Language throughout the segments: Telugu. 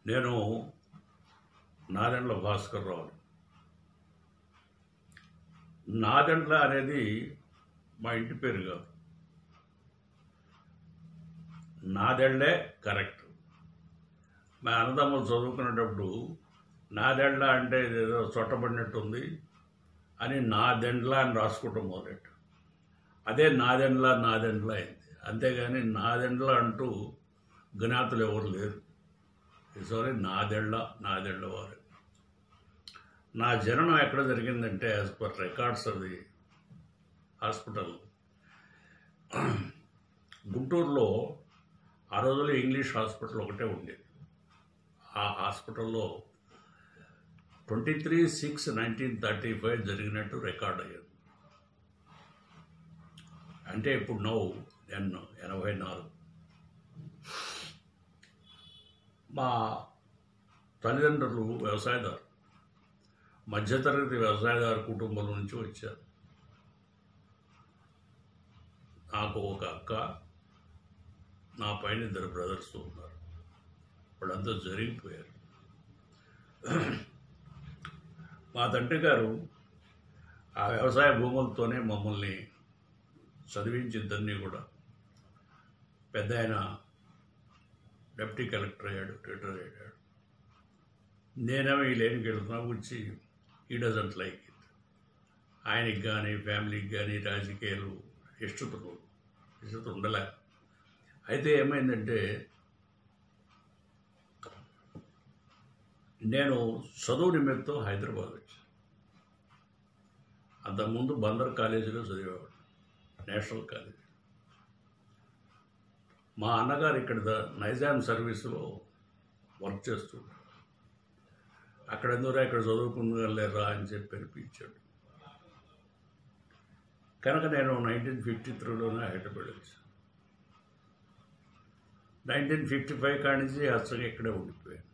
నేను నాదెండ్ల భాస్కర్ రావు నాదెండ్ల అనేది మా ఇంటి పేరు కాదు నాదెండ్లే కరెక్ట్ మా అన్నదమ్ములు చదువుకునేటప్పుడు నాదెండ్ల అంటే ఏదో చొట్టబడినట్టుంది అని నాదెండ్ల అని రాసుకుంటాం మొదలెట్టు అదే నాదెండ్ల నాదెండ్ల అయింది అంతేగాని నాదెండ్ల అంటూ జ్ఞాతులు ఎవరు లేరు ఈసారి నాదెండ్ల నాదెండ్ల వారు నా జననం ఎక్కడ జరిగిందంటే యాజ్ పర్ రికార్డ్స్ అది హాస్పిటల్ గుంటూరులో ఆ రోజుల్లో ఇంగ్లీష్ హాస్పిటల్ ఒకటే ఉండేది ఆ హాస్పిటల్లో twenty three six nineteen thirty five జరిగినట్టు రికార్డ్ అయ్యింది అంటే ఇప్పుడు నవ్వు ఎన్నో ఎనభై నాలుగు మా తల్లిదండ్రులు వ్యవసాయదారు మధ్యతరగతి వ్యవసాయదారు కుటుంబం నుంచి వచ్చారు నాకు ఒక అక్క నా పైన ఇద్దరు బ్రదర్స్ ఉన్నారు వాళ్ళంతా జరిగిపోయారు మా తండ్రి గారు ఆ వ్యవసాయ భూములతోనే మమ్మల్ని చదివించి ఇద్దరిని కూడా పెద్ద ఆయన డెప్యూటీ కలెక్టర్ అయ్యాడు రిటైర్ అయ్యాడు నేనేమో ఈ లేనికి వెళ్తున్నా వచ్చి ఈ డజంట్ లైక్ ఇట్ ఆయనకి కానీ ఫ్యామిలీకి కానీ రాజకీయాలు ఇష్టత ఇష్టత ఉండలే అయితే ఏమైందంటే నేను చదువు నిమిత్తం హైదరాబాద్ వచ్చాను అంతకుముందు బందర్ కాలేజీలో చదివేవాడు నేషనల్ కాలేజ్ మా అన్నగారు ఇక్కడ ద- నైజాం సర్వీసులో వర్క్ చేస్తుంటారు అక్కడ ఎందుకు ఇక్కడ చదువుకుందా లేరా అని చెప్పి అనిపించాడు కనుక నేను నైన్టీన్ ఫిఫ్టీ త్రీలోనే హైదరాబాద్ వచ్చాను నైన్టీన్ ఫిఫ్టీ ఫైవ్ కాడి నుంచి అసలు ఇక్కడే ఉండిపోయాను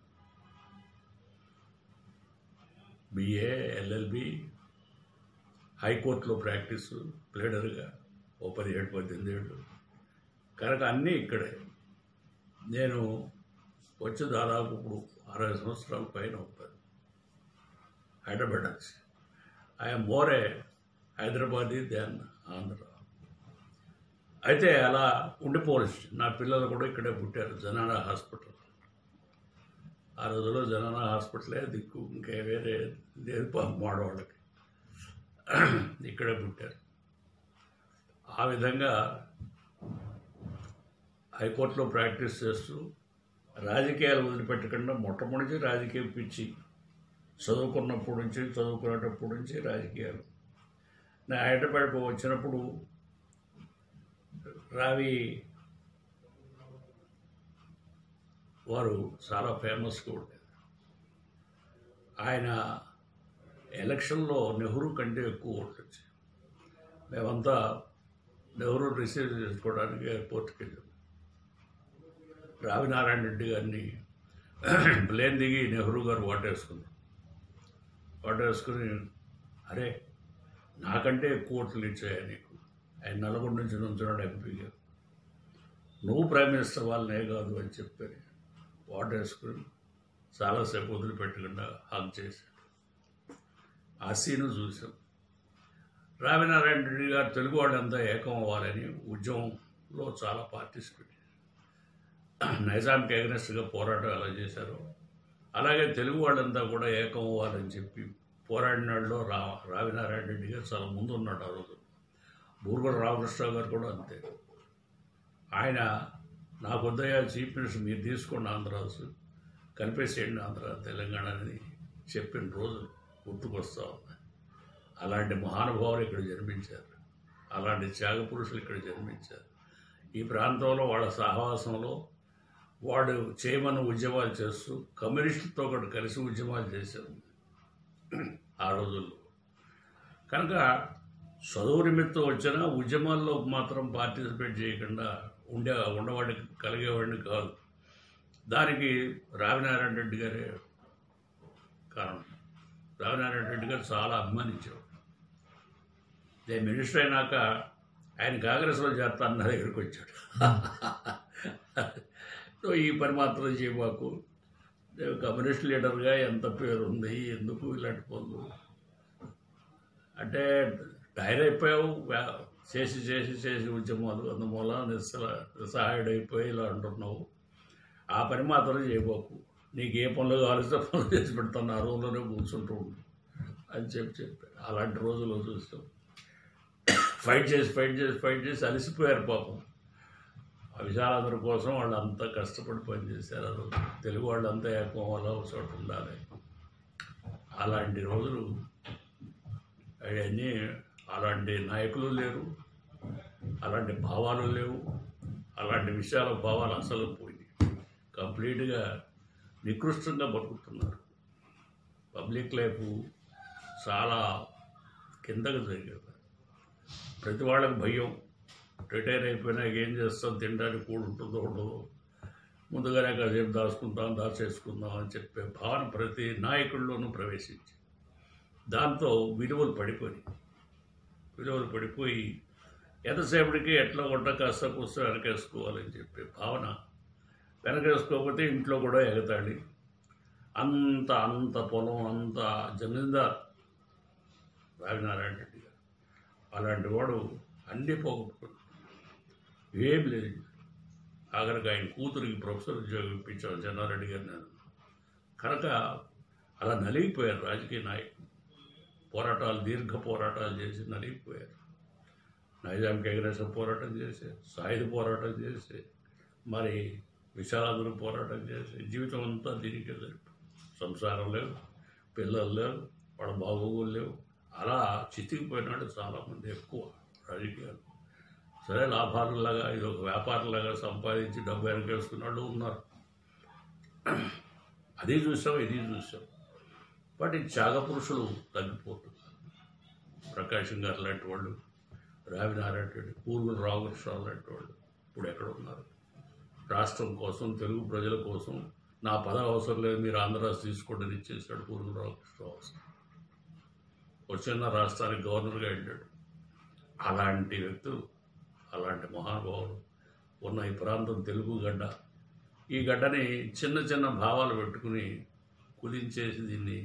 బిఏ ఎల్ఎల్బి హైకోర్టులో ప్రాక్టీసు ప్లేడర్గా ఓ పదిహేడు పద్దెనిమిది ఏళ్ళు కనుక అన్నీ ఇక్కడే నేను వచ్చి దాదాపు ఇప్పుడు అరవై సంవత్సరాల పైన అవుతుంది హైదరాబాద్ వచ్చి I'm more Hyderabadi then Andhra అయితే అలా ఉండిపోవచ్చు నా పిల్లలు కూడా ఇక్కడే పుట్టారు జనానా హాస్పిటల్ ఆ రోజుల్లో జనానా హాస్పిటలే దిక్కు ఇంకే వేరే లేదు పాపం ఆడవాళ్ళకి ఇక్కడే పుట్టారు ఆ విధంగా హైకోర్టులో ప్రాక్టీస్ చేస్తూ రాజకీయాలు వదిలిపెట్టకుండా మొట్టమొదటి రాజకీయం పిచ్చి చదువుకున్నప్పటి నుంచి చదువుకునేటప్పటి నుంచి రాజకీయాలు నేను హైదరాబాద్కు వచ్చినప్పుడు రావి వారు చాలా ఫేమస్గా ఉండేది ఆయన ఎలక్షన్లో నెహ్రూ కంటే ఎక్కువ ఓట్లు వచ్చాయి మేమంతా నెహ్రూ రిసీవ్ చేసుకోవడానికి ఎయిర్పోర్ట్కి వెళ్ళాం రావినారాయణ రెడ్డి గారిని ప్లేన్ దిగి నెహ్రూ గారు ఓటేసుకున్నారు ఓటేసుకుని అరే నాకంటే ఎక్కువ ఓట్లు ఇచ్చాయా నీకు ఆయన నల్గొండ నుంచి నుంచున్నాడు ఎంపీగా నువ్వు ప్రైమ్ మినిస్టర్ వాళ్ళనే కాదు అని చెప్పారు ఓటేసుకుని చాలాసేపు వదిలిపెట్టకుండా హాక్ చేశాడు ఆ సీను చూసాం రావినారాయణ రెడ్డి గారు తెలుగు వాళ్ళంతా ఏకం అవ్వాలని ఉద్యమంలో చాలా పార్టిసిపేట్ నైజాంకి అగనెస్ట్గా పోరాటం ఎలా చేశారో అలాగే తెలుగు వాళ్ళంతా కూడా ఏకం అవ్వాలని చెప్పి పోరాడిన వాళ్ళలో రా రావినారాయణ రెడ్డి గారు చాలా ముందు ఉన్నాడు ఆ రోజు బూర్గడ రామకృష్ణ గారు కూడా అంతే ఆయన నాకు వద్దయ్యా చీఫ్ మినిస్టర్ మీరు తీసుకోండి ఆంధ్రాస్ కలిపేసేయండి ఆంధ్ర తెలంగాణ అని చెప్పిన రోజు గుర్తుకొస్తా ఉన్నాయి అలాంటి మహానుభావులు ఇక్కడ జన్మించారు అలాంటి త్యాగ పురుషులు ఇక్కడ జన్మించారు ఈ ప్రాంతంలో వాళ్ళ సహవాసంలో వాడు చేయమని ఉద్యమాలు చేస్తూ కమ్యూనిస్టులతో కూడా కలిసి ఉద్యమాలు చేశారు ఆ రోజుల్లో కనుక చదువు నిమిత్తం వచ్చిన ఉద్యమాల్లో మాత్రం పార్టిసిపేట్ చేయకుండా ఉండే ఉండవాడికి కలిగేవాడిని కాదు దానికి రావినారాయణ రెడ్డి గారే కారణం రావినారాయణ రెడ్డి గారు చాలా అభిమానించేవాడు నేను మినిస్టర్ అయినాక ఆయన కాంగ్రెస్లో చేస్తాను నా దగ్గరికి వచ్చాడు సో ఈ పని మాత్రం చేయబాకు నేను కమ్యూనిస్ట్ లీడర్గా ఎంత పేరు ఉంది ఎందుకు ఇలాంటి పనులు అంటే టైర్ అయిపోయావు వ్యా- చేసి చేసి చేసి ఉద్యమాలు అందువల్ల నిస్సల నిస్సహాయుడైపోయి ఇలా అంటున్నావు ఆ పని మాత్రం చేయబోకు నీకు ఏ పనులు కావాల్సిన పనులు చేసి పెడతాను ఆ రోజులోనే కూర్చుంటూ ఉండు అని చెప్పి చెప్పాడు అలాంటి రోజులు చూస్తాం ఫైట్ చేసి ఫైట్ చేసి ఫైట్ చేసి అలసిపోయారు పాపం ఆ విశాలందరి కోసం వాళ్ళు అంతా కష్టపడి పనిచేశారు ఆ రోజు తెలుగు వాళ్ళంతా ఏకం వల్ల ఒక చోట ఉండాలి అలాంటి రోజులు అవన్నీ అలాంటి నాయకులు లేరు అలాంటి భావాలు లేవు అలాంటి విషయాల భావాలు అసలు పోయి కంప్లీట్గా నికృష్టంగా బతుకుతున్నారు పబ్లిక్ లైఫ్ చాలా కిందకు జరిగేది ప్రతి వాళ్ళకి భయం రిటైర్ అయిపోయినాక ఏం చేస్తాం తినడానికి కూడా ఉంటుందో ఉండదో ముందుగానే కాసేపు దాచుకుందాం దాచేసుకుందాం అని చెప్పే భావన ప్రతి నాయకుల్లోనూ ప్రవేశించి దాంతో విలువలు పడిపోయి విలువలు పడిపోయి ఎంతసేపటికి ఎట్లా కొట్ట కాస్త కూస్త వెనకేసుకోవాలని చెప్పే భావన వెనకేసుకోకపోతే ఇంట్లో కూడా ఎగతాళి అంత అంత పొలం అంత జమీందార్ రావినారాయణ రెడ్డి గారు అలాంటి వాడు అన్నీ పోగొట్టుకున్నాడు ఏం లేదు ఆఖరికి ఆయన కూతురికి ప్రొఫెసర్ ఉద్యోగం ఇప్పించాను చెన్నారెడ్డి గారు నేను కనుక అలా నలిగిపోయారు రాజకీయ నాయకులు పోరాటాలు దీర్ఘ పోరాటాలు చేసి నలిగిపోయారు నైజాంకి ఎగరేసే పోరాటం చేసి సాయుధ పోరాటం చేసి మరి విశాలాంధ్ర పోరాటం చేసి జీవితం అంతా దీనికే జరిపి సంసారం లేవు పిల్లలు లేవు వాళ్ళ బాగోగులు లేవు అలా చితికిపోయినాడు చాలామంది ఎక్కువ రాజకీయాలు సరే లాభాలలాగా ఇది ఒక వ్యాపారంలాగా సంపాదించి డబ్బు వెనకేసుకున్న వాళ్ళు ఉన్నారు అది చూసాం ఇది చూసాం బట్ ఈ త్యాగపురుషులు తగ్గిపోతున్నారు ప్రకాశం గారు లాంటి వాళ్ళు రావినారాయణ రెడ్డి పూర్వులు రామకృష్ణరావు లాంటి వాళ్ళు ఇప్పుడు ఎక్కడ ఉన్నారు రాష్ట్రం కోసం తెలుగు ప్రజల కోసం నా పదవి అవసరం లేదు మీరు ఆంధ్రాస్ తీసుకోండి అని ఇచ్చేసాడు పూర్వులు రామకృష్ణరావు అవసరం వచ్చిన రాష్ట్రానికి గవర్నర్గా వెళ్ళాడు అలాంటి వ్యక్తులు అలాంటి మహానుభావులు ఉన్న ఈ ప్రాంతం తెలుగు గడ్డ ఈ గడ్డని చిన్న చిన్న భావాలు పెట్టుకుని కుదించేసి దీన్ని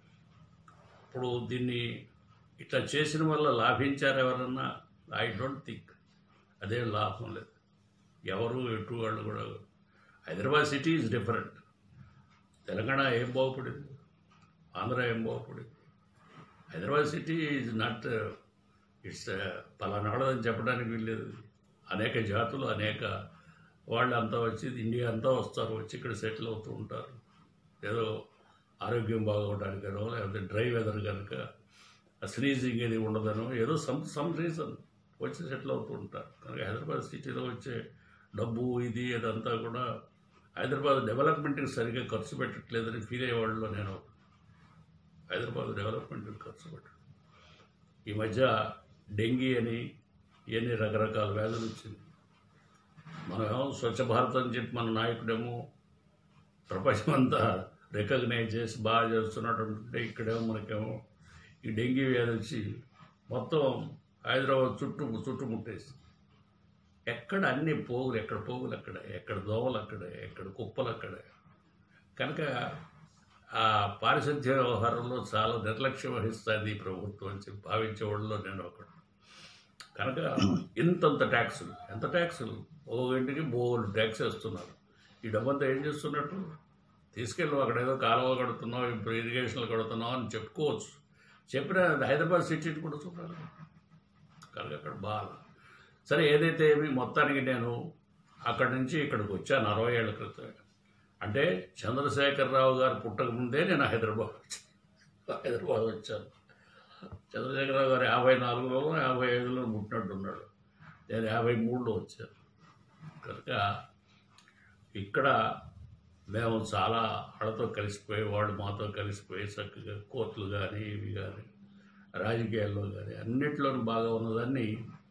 ఇప్పుడు దీన్ని ఇట్లా చేసిన వల్ల లాభించారు ఎవరన్నా ఐ డోంట్ థింక్ అదేం లాభం లేదు ఎవరు ఎటు వాళ్ళు కూడా Hyderabad city is different Telangana ఏం బాగుపడింది ఆంధ్ర ఏం బాగుపడింది Hyderabad city is not it's పలానాడదని చెప్పడానికి వీల్లేదు అనేక జాతులు అనేక వాళ్ళు అంతా వచ్చి ఇండియా అంతా వస్తారు వచ్చి ఇక్కడ సెటిల్ అవుతూ ఉంటారు ఏదో ఆరోగ్యం బాగోవడానికనో లేకపోతే డ్రై వెదర్ కనుక స్నీజింగ్ ఇది ఉండదనో ఏదో సమ్ సమ్ రీజన్ వచ్చి సెటిల్ అవుతూ ఉంటారు కనుక హైదరాబాద్ సిటీలో వచ్చే డబ్బు ఇది అదంతా కూడా హైదరాబాద్ డెవలప్మెంట్కి సరిగ్గా ఖర్చు పెట్టట్లేదని ఫీల్ అయ్యేవాళ్ళు నేను ఒకడు. హైదరాబాద్ డెవలప్మెంట్కి ఖర్చు పెట్టడం ఈ మధ్య డెంగీ అని ఇవన్నీ రకరకాల వ్యాధులు వచ్చింది మనమేమో స్వచ్ఛ భారత్ అని చెప్పి మన నాయకుడేమో ప్రపంచమంతా రికగ్నైజ్ చేసి బాగా చేస్తున్నట్టుంటే ఇక్కడేమో మనకేమో ఈ డెంగీ వ్యాధి వచ్చి మొత్తం హైదరాబాద్ చుట్టూ చుట్టుముట్టేసి ఎక్కడ అన్ని పోగులు ఎక్కడ పోగులు అక్కడ ఎక్కడ దోవలు అక్కడ ఎక్కడ కుప్పలు అక్కడ కనుక ఆ పారిశుద్ధ్య వ్యవహారంలో చాలా నిర్లక్ష్యం వహిస్తుంది ఈ ప్రభుత్వం అని చెప్పి భావించే వాళ్ళలో నేను ఒకడు కనుక ఇంతంత ట్యాక్సులు ఎంత ట్యాక్సులు ఓ ఇంటికి బోర్డు ట్యాక్స్ వేస్తున్నారు ఈ డబ్బంతా ఏం చేస్తున్నట్టు తీసుకెళ్ళి అక్కడ ఏదో కాలువ కడుతున్నావు ఇప్పుడు ఇరిగేషన్లు కడుతున్నావు అని చెప్పుకోవచ్చు చెప్పిన హైదరాబాద్ సిటీని కూడా చూడాలి కనుక అక్కడ బాగా సరే ఏదైతే ఏమి మొత్తానికి నేను అక్కడి నుంచి ఇక్కడికి వచ్చాను అరవై ఏళ్ళ క్రితం అంటే చంద్రశేఖరరావు గారు పుట్టక ముందే నేను హైదరాబాద్ వచ్చాను హైదరాబాద్ వచ్చాను చంద్రశేఖరరావు గారు యాభై నాలుగులో యాభై ఐదులో పుట్టినట్టున్నాడు నేను యాభై మూడులో వచ్చాను కనుక ఇక్కడ మేము చాలా వాళ్ళతో కలిసిపోయి వాళ్ళు మాతో కలిసిపోయి చక్కగా కోర్టులు కానీ ఇవి కానీ రాజకీయాల్లో కానీ అన్నిట్లోనూ బాగా ఉన్నదాన్ని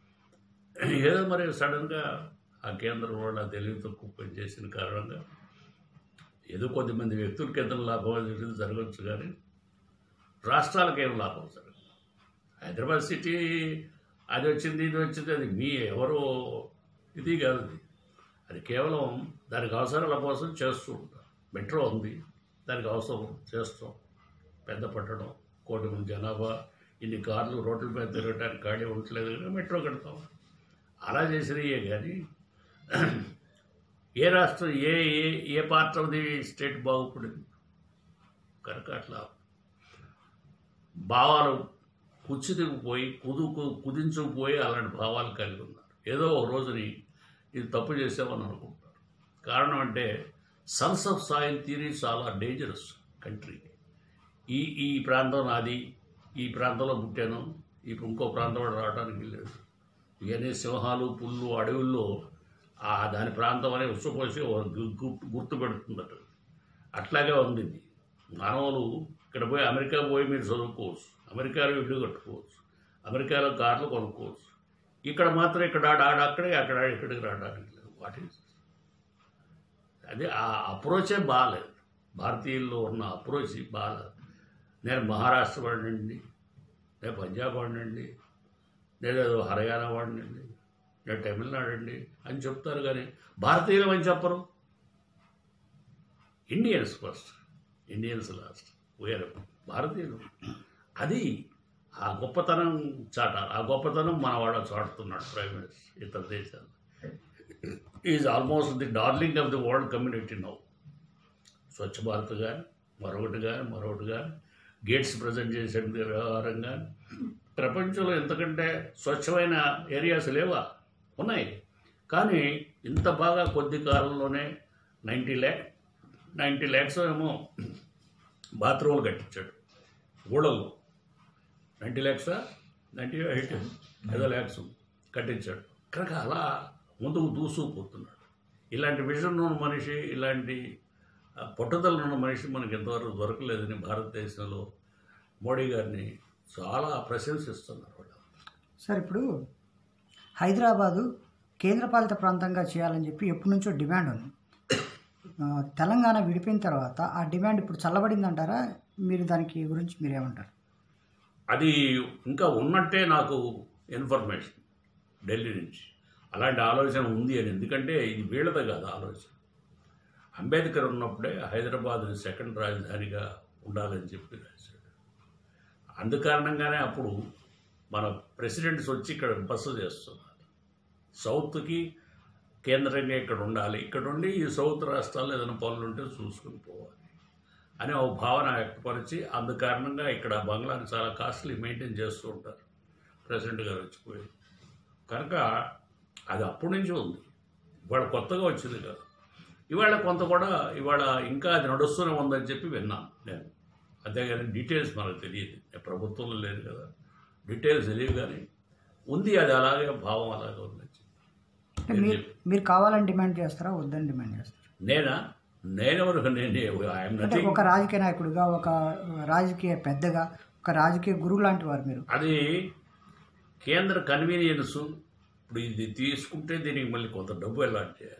ఏదో మరి సడన్గా ఆ కేంద్రం వాళ్ళ తెలివి తక్కువ పనిచేసిన కారణంగా ఏదో కొద్దిమంది వ్యక్తులకి ఎంత లాభం జరిగింది జరగచ్చు కానీ రాష్ట్రాలకు ఏం లాభం జరగదు హైదరాబాద్ సిటీ అది వచ్చింది ఇది వచ్చింది అది మీ ఎవరు ఇది కాదు అది అది కేవలం దానికి అవసరాల కోసం చేస్తూ ఉంటారు మెట్రో ఉంది దానికి అవసరం చేస్తాం పెద్ద పట్టడం కోటి మంది జనాభా ఇన్ని కార్లు రోడ్ల మీద తిరగడానికి ఖాళీ ఉండట్లేదు కదా మెట్రో కడతాం అలా చేసినయే కానీ ఏ రాష్ట్రం ఏ ఏ ఏ పార్ట్ ఆఫ్ ది స్టేట్ బాగుపడింది కనుక అట్లా భావాలు కుచ్చిదిగిపోయి కుదుకు కుదించుకుపోయి అలాంటి భావాలు కలిగి ఉన్నారు ఏదో ఒక రోజుని ఇది తప్పు చేసామని అనుకుంటారు కారణం అంటే సన్స్ ఆఫ్ సాయిల్ థియరీ చాలా డేంజరస్ కంట్రీ ఈ ఈ ప్రాంతం నాది ఈ ప్రాంతంలో పుట్టాను ఇప్పుడు ఇంకో ప్రాంతంలో రావడానికి లేదు ఇవన్నీ సింహాలు పుల్లు అడవుల్లో ఆ దాని ప్రాంతం అనే ఉచ్చపోసి గుర్తు పెడుతుందట అట్లాగే ఉంది ఇది మానవులు ఇక్కడ పోయి అమెరికా పోయి మీరు చదువుకోవచ్చు అమెరికాలో ఇల్లు కట్టుకోవచ్చు అమెరికాలో కార్లు కొనుక్కోవచ్చు ఇక్కడ మాత్రం ఇక్కడ ఆడ ఆడ అక్కడే అక్కడ ఆడ ఇక్కడికి రావడానికి లేదు వాట్ ఈస్ అదే ఆ అప్రోచే బాగాలేదు భారతీయుల్లో ఉన్న అప్రోచ్ బాగాలేదు నేను మహారాష్ట్ర వాడినండి నేను పంజాబ్ వాడినండి నేను ఏదో హర్యానా వాడినండి నేను తమిళనాడు అండి అని చెప్తారు కానీ భారతీయులు అని చెప్పరు ఇండియన్స్ ఫస్ట్ ఇండియన్స్ లాస్ట్ వేరే భారతీయులు అది ఆ గొప్పతనం చాట ఆ గొప్పతనం మన వాడు చాటుతున్నాడు ప్రైమ్ మినిస్టర్ ఇతర దేశాలు is almost the darling of the world community now Swachh Bharat కానీ మరొకటి కానీ మరొకటి కానీ గేట్స్ ప్రజెంట్ చేసే వ్యవహారం కానీ ప్రపంచంలో ఎంతకంటే స్వచ్ఛమైన ఏరియాస్ లేవా ఉన్నాయి కానీ ఇంత బాగా కొద్ది కాలంలోనే నైంటీ ల్యాక్ నైంటీ ల్యాక్స్ ఏమో బాత్రూములు కట్టించాడు ఊళ్ళల్లో నైంటీ ల్యాక్సా నైంటీ ఎయిట్ ఐదో ల్యాక్స్ కట్టించాడు కనుక అలా ముందుకు దూసుకుపోతున్నాడు ఇలాంటి విజన్ ఉన్న మనిషి ఇలాంటి ఆ, పట్టుదల ఉన్న మనిషి మనకి ఎంతవరకు దొరకలేదని భారతదేశంలో మోడీ గారిని చాలా ప్రశంసిస్తున్నారు వాళ్ళు సార్ ఇప్పుడు హైదరాబాదు కేంద్రపాలిత ప్రాంతంగా చేయాలని చెప్పి ఎప్పటి నుంచో డిమాండ్ ఉంది ఆ, తెలంగాణ విడిపోయిన తర్వాత ఆ డిమాండ్ ఇప్పుడు చల్లబడిందంటారా మీరు దానికి గురించి మీరు ఏమంటారు అది ఇంకా ఉన్నట్టే నాకు ఇన్ఫర్మేషన్ ఢిల్లీ నుంచి అలాంటి ఆలోచన ఉంది అని ఎందుకంటే ఇది వీళ్ళదే కాదు ఆలోచన అంబేద్కర్ ఉన్నప్పుడే హైదరాబాద్ సెకండ్ రాజధానిగా ఉండాలని చెప్పి రాశాడు అందుకారణంగానే అప్పుడు మన ప్రెసిడెంట్స్ వచ్చి ఇక్కడ బస్సు చేస్తున్నారు సౌత్కి కేంద్రంగా ఇక్కడ ఉండాలి ఇక్కడ ఉండి ఈ సౌత్ రాష్ట్రాల్లో ఏదైనా పనులు ఉంటే చూసుకుని పోవాలి అనే ఒక భావన వ్యక్తపరిచి అందు కారణంగా ఇక్కడ బంగ్లాని చాలా కాస్ట్లీ మెయింటైన్ చేస్తూ ఉంటారు ప్రెసిడెంట్ గారు వచ్చిపోయి కనుక అది అప్పటి నుంచి ఉంది ఇవాళ కొత్తగా వచ్చింది కాదు ఇవాళ కొంత కూడా ఇవాళ ఇంకా అది నడుస్తూనే ఉందని చెప్పి విన్నాను నేను అంతేగాని డీటెయిల్స్ మనకు తెలియదు నేను ప్రభుత్వంలో లేదు కదా డీటెయిల్స్ తెలియదు కానీ ఉంది అది అలాగే భావం అలాగే ఉందని చెప్పి అంటే మీరు మీరు కావాలని డిమాండ్ చేస్తారా వద్దని డిమాండ్ చేస్తారా నేనా నేనెవరు నేను ఐఎమ్ అంటే నథింగ్ ఒక రాజకీయ నాయకుడిగా ఒక రాజకీయ పెద్దగా ఒక రాజకీయ గురువు లాంటి వారు మీరు అది కేంద్ర కన్వీనియన్స్ ఇప్పుడు ఇది తీసుకుంటే దీనికి మళ్ళీ కొంత డబ్బు అలాట్ చేయాలి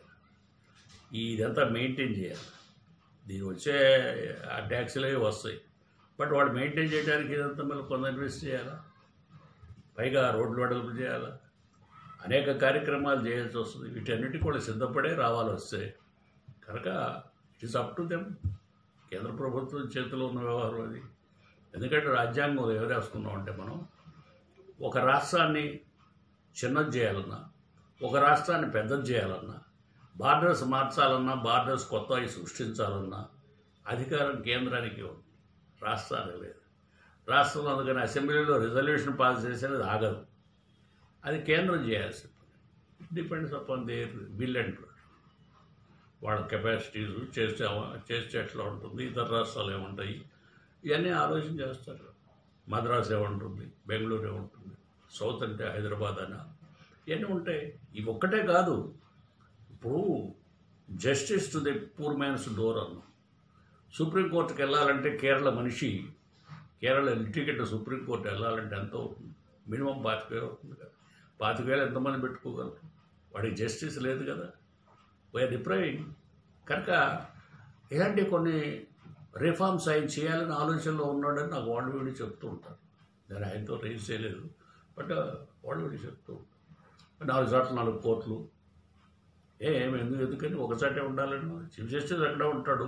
ఇదంతా మెయింటైన్ చేయాలి దీని వచ్చే ఆ ట్యాక్సీలు అవి వస్తాయి బట్ వాడు మెయింటైన్ చేయడానికి ఇదంతా మళ్ళీ కొంత ఇన్వెస్ట్ చేయాలా పైగా రోడ్లు వెడల్పు చేయాలా అనేక కార్యక్రమాలు చేయాల్సి వస్తుంది వీటన్నిటికి కూడా సిద్ధపడే రావాలి వస్తే కనుక it is up to them కేంద్ర ప్రభుత్వం చేతిలో ఉన్న వ్యవహారం అది ఎందుకంటే రాజ్యాంగం ఎవరు రాసుకున్నాం అంటే మనం ఒక రాష్ట్రాన్ని చిన్నది చేయాలన్నా ఒక రాష్ట్రాన్ని పెద్దది చేయాలన్నా బార్డర్స్ మార్చాలన్నా బార్డర్స్ కొత్తవి సృష్టించాలన్నా అధికారం కేంద్రానికి ఉంది రాష్ట్రానికి లేదు రాష్ట్రంలో అందుకని అసెంబ్లీలో రిజల్యూషన్ పాస్ చేసేది ఆగదు అది కేంద్రం చేయాల్సి depends upon their will and వాళ్ళ కెపాసిటీస్ చేస్తే అవ- చేస్తే ఎట్లా ఉంటుంది ఇతర రాష్ట్రాలు ఏముంటాయి ఇవన్నీ ఆలోచన చేస్తారు మద్రాస్ ఏముంటుంది బెంగళూరు ఏముంటుంది సౌత్ అంటే హైదరాబాద్ అనా ఇవన్నీ ఉంటాయి ఇవి ఒక్కటే కాదు ఇప్పుడు justice to the poor man's door అన్నాం సుప్రీంకోర్టుకి వెళ్ళాలంటే కేరళ మనిషి కేరళ టికెట్ సుప్రీంకోర్టు వెళ్ళాలంటే ఎంత అవుతుంది మినిమం పాతిక వేలు అవుతుంది కదా పాతిక వేలు ఎంతమంది పెట్టుకోగలరు వాడికి జస్టిస్ లేదు కదా వీఆర్ డిప్రైవింగ్ కనుక ఇలాంటి కొన్ని రిఫార్మ్స్ ఆయన చేయాలని ఆలోచనలో ఉన్నాడని నాకు వాళ్ళు వీడి చెప్తూ ఉంటారు నేను ఆయనతో రేజ్ చేయలేదు బట్ వాళ్ళు వీడి చెప్తూ ఉంటారు నాలుగు చోట్ల నాలుగు కోట్లు ఏ ఏమి ఎందుకు ఎందుకని ఒకసాటే ఉండాలని చీఫ్ జస్టిస్ ఎక్కడ ఉంటాడు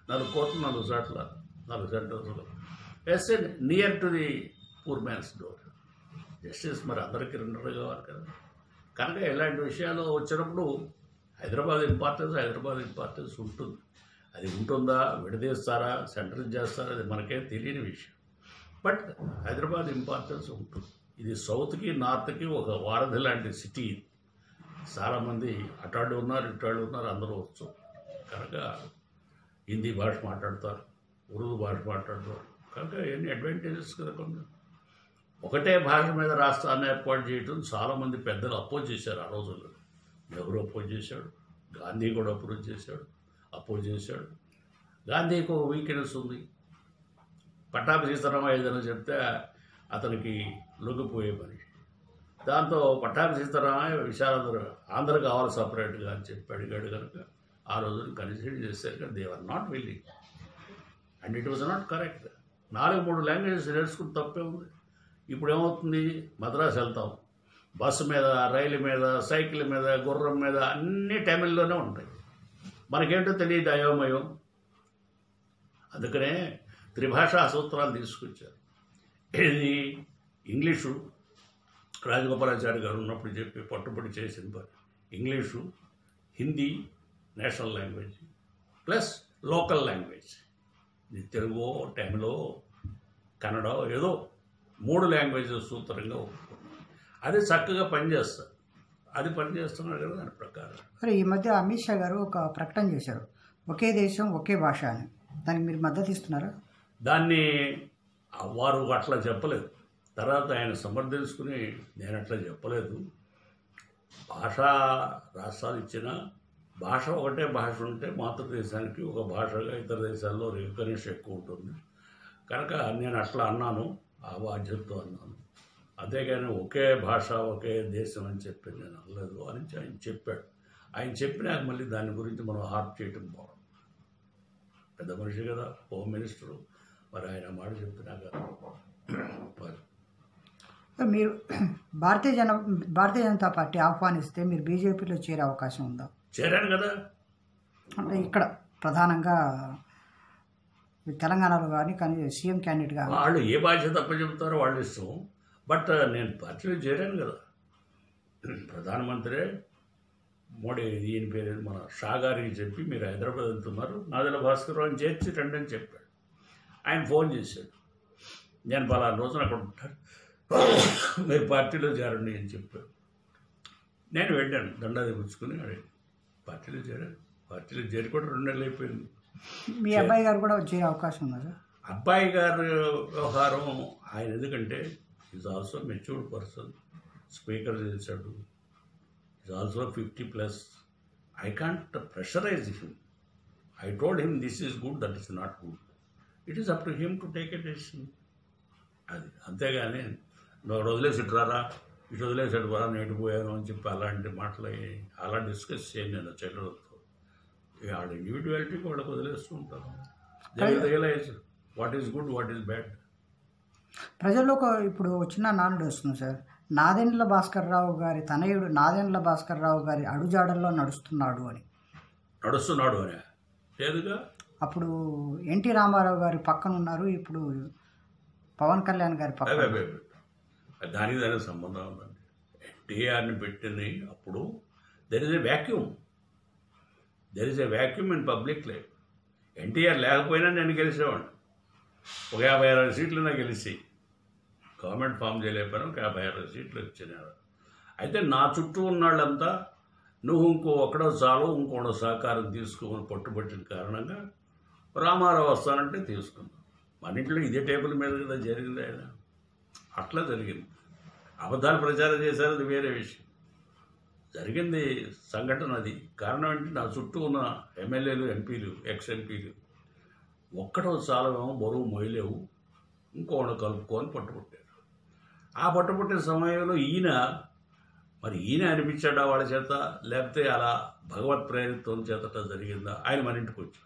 నాలుగు కోట్లు నాలుగు చోట్ల నాలుగు సెంటర్స్లో వేస్తే near to the poor man's door justice మరి అందరికీ రెండు కావాలి కదా కనుక ఇలాంటి విషయాలు వచ్చినప్పుడు హైదరాబాద్ ఇంపార్టెన్స్ హైదరాబాద్ ఇంపార్టెన్స్ ఉంటుంది అది ఉంటుందా విడదీస్తారా సెంట్రల్ చేస్తారా అది మనకేం తెలియని విషయం బట్ హైదరాబాద్ ఇంపార్టెన్స్ ఉంటుంది ఇది సౌత్కి నార్త్కి ఒక వారధి లాంటి సిటీ ఇది చాలామంది అటాళ్ళు ఉన్నారు ఇటాళ్ళు ఉన్నారు అందరూ వచ్చు కనుక హిందీ భాష మాట్లాడతారు ఉర్దూ భాష మాట్లాడతారు కనుక ఎన్ని అడ్వాంటేజెస్ కదా కొన్ని ఒకటే భాష మీద రాష్ట్రాన్ని ఏర్పాటు చేయడం చాలామంది పెద్దలు అపోజ్ చేశారు ఆ రోజుల్లో నెహ్రూ అపోజ్ చేశాడు గాంధీ కూడా అప్రోచ్ చేశాడు అపోజ్ చేశాడు గాంధీకి ఒక వీక్నెస్ ఉంది పట్టాభి సీతారామ ఏదైనా చెప్తే అతనికి లొంగిపోయే మనిషి దాంతో పట్టాభి సీతారామ విశాలాంధ్ర ఆంధ్ర కావాలి సపరేట్గా అని చెప్పి అడిగాడు కనుక ఆ రోజున కన్సిడర్ చేశారు కానీ they are not willing and it was not correct నాలుగు మూడు లాంగ్వేజెస్ నేర్చుకుని తప్పే ఉంది ఇప్పుడు ఏమవుతుంది మద్రాసు వెళ్తాం బస్సు మీద రైలు మీద సైకిల్ మీద గుర్రం మీద అన్ని టైమిల్లోనే ఉంటాయి మనకేంటో తెలియదు అయోమయం అందుకనే త్రిభాషా సూత్రాలు తీసుకొచ్చారు ఇది ఇంగ్లీషు రాజగోపాలాచారి గారు ఉన్నప్పుడు చెప్పి పట్టుబడి చేసిన పని English Hindi national language plus local language ఇది తెలుగు తమిళో కన్నడ ఏదో మూడు లాంగ్వేజెస్ సూత్రంగా ఒప్పుకున్నాం అది చక్కగా పనిచేస్తారు అది పనిచేస్తున్నారు కదా దాని ప్రకారం మరి ఈ మధ్య అమిత్ షా గారు ఒక ప్రకటన చేశారు ఒకే దేశం ఒకే భాష అని దానికి మీరు మద్దతు ఇస్తున్నారా దాన్ని ఆ వారు అట్లా చెప్పలేదు తర్వాత ఆయన సమర్థించుకుని నేను అట్లా చెప్పలేదు భాషా రాష్ట్రాలు ఇచ్చిన భాష ఒకటే భాష ఉంటే మాతృదేశానికి ఒక భాషగా ఇతర దేశాల్లో రికగ్నిషన్ ఎక్కువ ఉంటుంది కనుక నేను అట్లా అన్నాను ఆ బాధ్యతతో అన్నాను అంతేగాని ఒకే భాష ఒకే దేశం అని చెప్పి నేను అనలేదు అని ఆయన చెప్పాడు ఆయన చెప్పినాక మళ్ళీ దాని గురించి మనం హార్ట్ చేయటం బాగుంది పెద్ద మనిషి కదా హోమ్ మినిస్టరు మరి ఆయన మాట చెప్పినాక మరి మరి మీరు భారతీయ జన భారతీయ జనతా పార్టీ ఆహ్వానిస్తే మీరు బీజేపీలో చేరే అవకాశం ఉందా చేరాను కదా అంటే ఇక్కడ ప్రధానంగా తెలంగాణలో కానీ కానీ సీఎం క్యాండిడేట్గా వాళ్ళు ఏ బాధ్యత తప్ప చెబుతారో వాళ్ళ ఇష్టం బట్ నేను పార్టీలో చేరాను కదా ప్రధానమంత్రి మోడీ ఈయన పేరు మన షా గారికి చెప్పి మీరు హైదరాబాద్ వెళ్తున్నారు నాదల భాస్కర్ అని చేర్చి రండి అని చెప్పాడు ఆయన ఫోన్ చేశాడు నేను పలానా రోజున అక్కడ ఉంటాను మీరు పార్టీలో చేరండి అని చెప్పాడు నేను వెళ్ళాను దండాది పుచ్చుకుని అడిగాను పార్టీలో చేరాను పార్టీలో చేరి కూడా రెండు నెలలు అయిపోయింది మీ అబ్బాయి గారు కూడా చేరే అవకాశం ఉందా సార్ అబ్బాయి గారి వ్యవహారం ఆయన ఎందుకంటే is also matured person speaker చేశాడు is also fifty plus I can't pressurise him I told him this is good that is not good it is up to him to take a decision అది అంతేగాని నువ్వు అక్కడ వదిలేసి ఇటు రారా ఇటు వదిలేసి ఇటు రా నేను పోయాను అని చెప్పి అలాంటి మాటలు అలా డిస్కస్ చేయను నేను చెల్లెలతో ఇక వాళ్ళ ఇండివిజువాలిటీకి వాళ్ళకి వదిలేస్తూ ఉంటారు they realise what is good what is bad ప్రజల్లో ఒక ఇప్పుడు చిన్న నానుడు వస్తుంది సార్ నాదెండ్ల భాస్కర్ రావు గారి తనయుడు నాదెండ్ల భాస్కర్ రావు గారి అడుజాడల్లో నడుస్తున్నాడు అని నడుస్తున్నాడు అని లేదుగా అప్పుడు ఎన్టీ రామారావు గారి పక్కన ఉన్నారు ఇప్పుడు పవన్ కళ్యాణ్ గారి అదే పక్కన అదే అదే. దానికి దానికి సంబంధం ఉందండి ఎన్టీఆర్ని పెట్టింది అప్పుడు there is a vacuum there is a vacuum in public life NTR లేకపోయినా నేను గెలిచేవాడిని ఒక యాభై అరవై సీట్లు నాకు గెలిచి గవర్నమెంట్ ఫామ్ చేయలేకపోయినా ఒక యాభై అరవై సీట్లు వచ్చినారు అయితే నా చుట్టూ ఉన్న వాళ్ళంతా నువ్వు ఇంకో ఒక్కడో చాలు ఇంకోడో సహకారం తీసుకోమని పట్టుబట్టిన కారణంగా రామారావు వస్తానంటే తీసుకున్నాం మన ఇంట్లో ఇదే టేబుల్ మీద కదా జరిగింది ఆయన అట్లా జరిగింది అబద్ధాలు ప్రచారం చేశారు అది వేరే విషయం జరిగింది సంఘటన అది కారణం ఏంటి నా చుట్టూ ఉన్న ఎమ్మెల్యేలు ఎంపీలు ఎక్స్ ఎంపీలు ఒక్కడో చాలమేమో బరువు మొయ్యలేవు ఇంకోటి కలుపుకొని పట్టుబట్టారు ఆ పట్టుబట్టిన సమయంలో ఈయన మరి ఈయన అనిపించాడా వాళ్ళ చేత లేకపోతే అలా భగవత్ ప్రేరితం చేతట జరిగిందా ఆయన మన ఇంటికి వచ్చాడు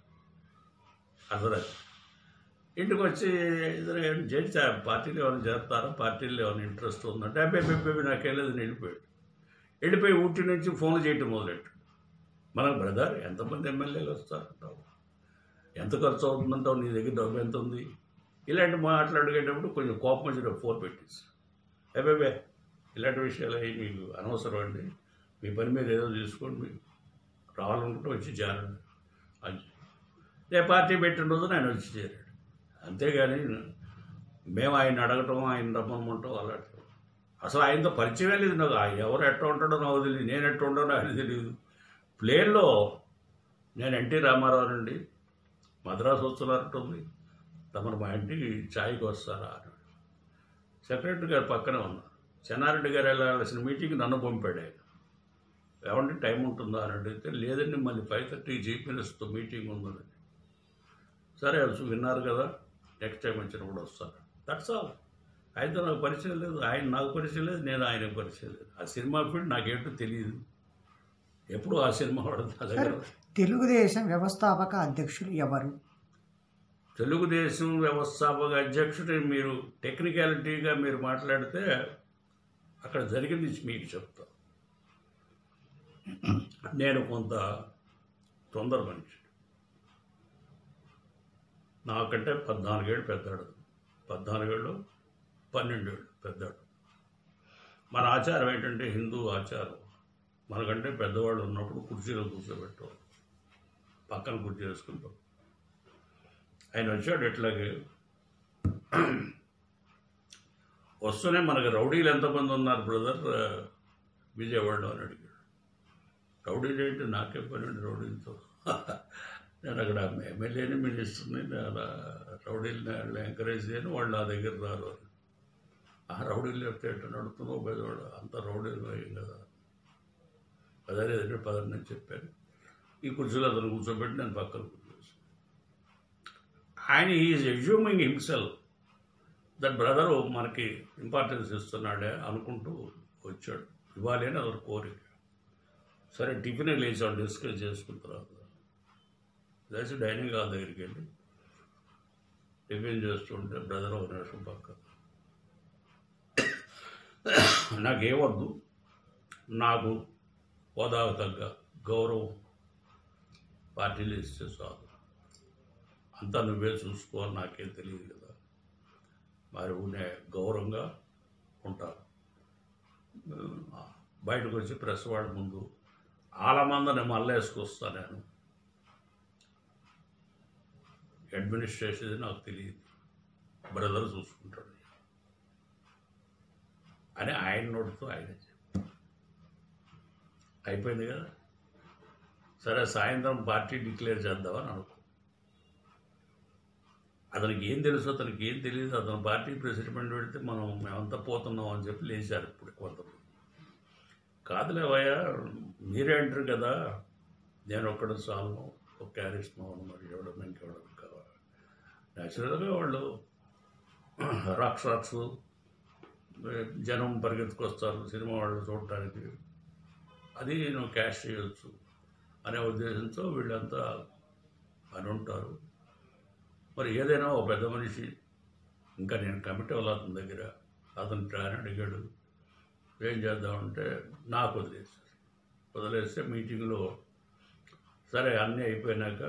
అసలు ఇంటికి వచ్చి ఇద్దరు ఏం చేర్చా పార్టీలో ఏమైనా చేస్తారా పార్టీలో ఏమైనా ఇంట్రెస్ట్ ఉందంటే అబ్బాయి అబ్బాయి నాకు వెళ్ళేది వెళ్ళిపోయాడు వెళ్ళిపోయి ఊటి నుంచి ఫోన్ చేయటం మొదలెట్టు మనకు బ్రదర్ ఎంతమంది ఎమ్మెల్యేలు వస్తారంటావు ఎంత ఖర్చు అవుతుందంటావు నీ దగ్గర డబ్బు ఎంత ఉంది ఇలాంటి మాట్లాడుకునేటప్పుడు కొంచెం కోపం వచ్చిన ఫోన్ పెట్టేసి అబ్బాబే ఇలాంటి విషయాలు అవి మీకు అనవసరం అండి మీ పని మీద ఏదో చూసుకోండి మీకు రావాలనుకుంటే వచ్చి చేరండి అని రేపు పార్టీ పెట్టిన రోజున ఆయన వచ్చి చేరాడు అంతేగాని మేము ఆయన అడగటం ఆయన రమ్మనమంటాం అలాంటి అసలు ఆయనతో పరిచయమే లేదు నాకు ఆయన ఎవరు ఎట్లా ఉంటాడో నాకు తెలియదు నేను ఎట్లా ఉంటాడో ఆయన తెలియదు ప్లేన్లో నేను ఎన్టీ రామారావు అండి మద్రాసు వస్తున్నట్టుంది తమరు మా ఇంటికి ఛాయ్కి వస్తారా అన్నాడు సెక్రటరీ గారు పక్కనే ఉన్నారు చెన్నారెడ్డి గారు వెళ్ళాల్సిన మీటింగ్ నన్ను పంపాడు ఆయన ఏమంటే టైం ఉంటుందా అని అడిగితే లేదండి మళ్ళీ ఫైవ్ థర్టీ చీఫ్ మినిస్టర్తో మీటింగ్ ఉందని సరే అది విన్నారు కదా నెక్స్ట్ టైం వచ్చినప్పుడు వస్తాను దట్స్ ఆల్ ఆయనతో నాకు పరిచయం లేదు ఆయన నాకు పరిచయం లేదు నేను ఆయనకు పరిచయం లేదు ఆ సినిమా ఫీల్డ్ నాకేంటో తెలియదు ఎప్పుడు ఆ సినిమా వాడు నా దగ్గర సార్ తెలుగుదేశం వ్యవస్థాపక అధ్యక్షులు ఎవరు తెలుగుదేశం వ్యవస్థాపక అధ్యక్షుడు మీరు టెక్నికాలిటీగా మీరు మాట్లాడితే అక్కడ జరిగింది మీకు చెప్తా నేను కొంత తొందర మనిషి నాకంటే పద్నాలుగేళ్ళు పెద్దాడు పద్నాలుగేళ్ళు పన్నెండేళ్ళు పెద్దాడు మన ఆచారం ఏంటంటే హిందూ ఆచారం మనకంటే పెద్దవాళ్ళు ఉన్నప్పుడు కుర్చీలో కూర్చోబెట్టేవాళ్ళు పక్కన కుర్చీ వేసుకుంటాం ఆయన వచ్చాడు ఎట్లాగే వస్తూనే మనకి రౌడీలు ఎంతమంది ఉన్నారు బ్రదర్ విజయవాడలో అని అడిగాడు రౌడీలు ఏంటి నాకే పని అండి రౌడీలతో నేను అక్కడ ఎమ్మెల్యేని మినిస్టర్ని నేను రౌడీలని ఎంకరేజ్ చేయను వాళ్ళు నా దగ్గర రారు అని ఆ రౌడీలు చెప్తే ఎట్లా నడుతున్నావు పెద్దవాడు అంత రౌడీలు అయ్యం కదా అదే లేదంటే పదని నేను చెప్పాను ఈ కుర్చీలో అతను కూర్చోబెట్టి నేను పక్కన కూర్చోసి ఆయన is assuming himself that brother మనకి ఇంపార్టెన్స్ ఇస్తున్నాడే అనుకుంటూ వచ్చాడు ఇవ్వాలి అని అతను కోరిక సరే టిఫిన్ లేచాడు డిస్కస్ చేసుకున్న తర్వాత లేచి డైనింగ్ హాల్ దగ్గరికి వెళ్ళి టిఫిన్ చేస్తుంటే బ్రదర్ ఒక నిమిషం పక్క నాకేమొద్దు నాకు హోదాకు తగ్గ గౌరవం పార్టీలు ఇస్తే చాలు అంతా నువ్వే చూసుకో అని నాకేం తెలియదు కదా మరి ఉండే గౌరవంగా ఉంటారు బయటకు వచ్చి ప్రెస్ వాళ్ళ ముందు ఆలమందని మళ్ళీ వేసుకొస్తా నేను అడ్మినిస్ట్రేషన్ ఇది నాకు తెలియదు బ్రదర్ చూసుకుంటాడు అని ఆయన నోటితో ఆయన చెప్పారు. అయిపోయింది కదా సరే సాయంత్రం పార్టీ డిక్లేర్ చేద్దామని అనుకో అతనికి ఏం తెలుసు అతనికి ఏం తెలియదు అతను పార్టీ ప్రెసిడెంట్ పెడితే మనం మేమంతా పోతున్నాం అని చెప్పి లేచారు ఇప్పుడు కొంతమంది కాదులేవయ్యా మీరే అంటారు కదా నేను ఒక్కడ చాలను ఒక క్యారెస్ మోహన్ మరి ఎవడం ఇంకెవడం కావాలి న్యాచురల్గా వాళ్ళు రాక్స్ జనం పరిగెత్తుకొస్తారు సినిమా వాళ్ళు చూడటానికి అది నేను క్యాష్ చేయొచ్చు అనే ఉద్దేశంతో వీళ్ళంతా అని ఉంటారు మరి ఏదైనా ఒక పెద్ద మనిషి ఇంకా నేను కమిటీ అవ్వాలి అతని దగ్గర అతను ఆయన అడిగాడు ఏం చేద్దామంటే నాకు వదిలేసారు వదిలేస్తే మీటింగ్లో సరే అన్నీ అయిపోయినాక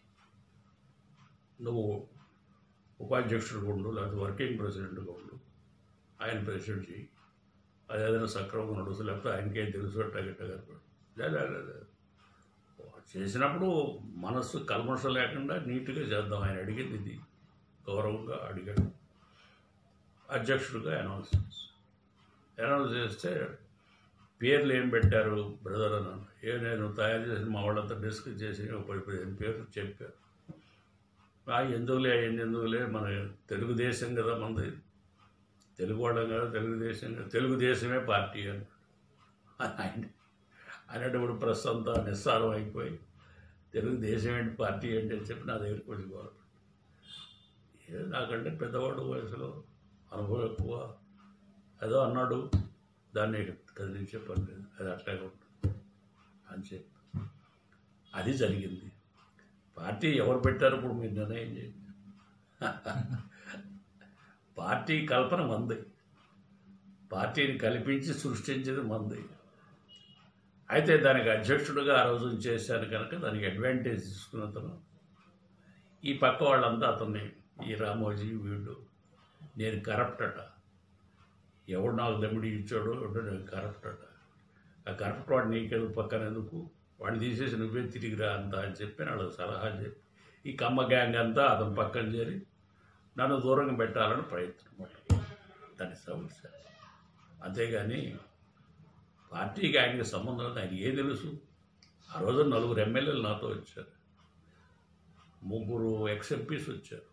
నువ్వు ఉపాధ్యక్షుడు ఉండు లేకపోతే వర్కింగ్ ప్రెసిడెంట్గా ఉండు ఆయన ప్రెసిడెంట్ చేయి అది ఏదైనా సక్రమంగా నడుస్తూ లేకపోతే ఆయనకేం తెలుసు అట్టగట్టగారు లేదా లేదా చేసినప్పుడు మనస్సు కల్మషం లేకుండా నీట్గా చేద్దాం ఆయన అడిగింది ఇది గౌరవంగా అడిగాడు అధ్యక్షుడిగా అనౌన్స్ చేసి అనౌన్స్ చేస్తే పేర్లు ఏం పెట్టారు బ్రదర్ అని అన్నాడు. ఏ నేను తయారు చేసిన మా వాళ్ళంతా డిస్కస్ చేసి ఒక పది పదిహేను పేర్లు చెప్పారు ఆ ఎందుకులే అయ్యింది ఎందుకులే మన తెలుగుదేశం కదా మనది తెలుగు వాళ్ళం కదా తెలుగుదేశం కదా తెలుగుదేశమే పార్టీ అని ఆయన అనేటప్పుడు ప్రెస్ అంతా నిస్సారం అయిపోయి తెలుగుదేశం ఏంటి పార్టీ ఏంటి అని చెప్పి నా దగ్గరికి వచ్చి గౌరవం ఏ నాకంటే పెద్దవాడు వయసులో అనుభవం ఎక్కువ ఏదో అన్నాడు దాన్ని కదిలించే పని లేదు అది అట్లాగే ఉంటుంది అని చెప్పి అది జరిగింది పార్టీ ఎవరు పెట్టారు ఇప్పుడు మీరు నిర్ణయం చేయండి పార్టీ కల్పన మంది పార్టీని కల్పించి సృష్టించేది మంది అయితే దానికి అధ్యక్షుడిగా ఆ రోజు చేశాను కనుక దానికి అడ్వాంటేజ్ తీసుకున్న అతను ఈ పక్క వాళ్ళంతా అతన్ని ఈ రామోజీ వీళ్ళు నేను కరప్ట్ అట ఎవడు నాకు దమ్మిడి ఇచ్చాడో ఎవడో నేను కరప్ట్ అట ఆ కరప్ట్ వాడు నీకెందుకు పక్కన ఎందుకు వాడిని తీసేసి నువ్వే తిరిగిరా అంతా అని చెప్పి వాళ్ళకి సలహా చెప్పి ఈ కమ్మ గ్యాంగ్ అంతా అతను పక్కన చేరి నన్ను దూరంగా పెట్టాలని ప్రయత్నం పడ్డారు. దాని సమస్య అంతేగాని పార్టీ గ్యాంగ్కి సంబంధం లేదు. ఆయనకి ఏం తెలుసు ఆ రోజు నలుగురు ఎమ్మెల్యేలు నాతో వచ్చారు ముగ్గురు ఎక్స్ఎంపీస్ వచ్చారు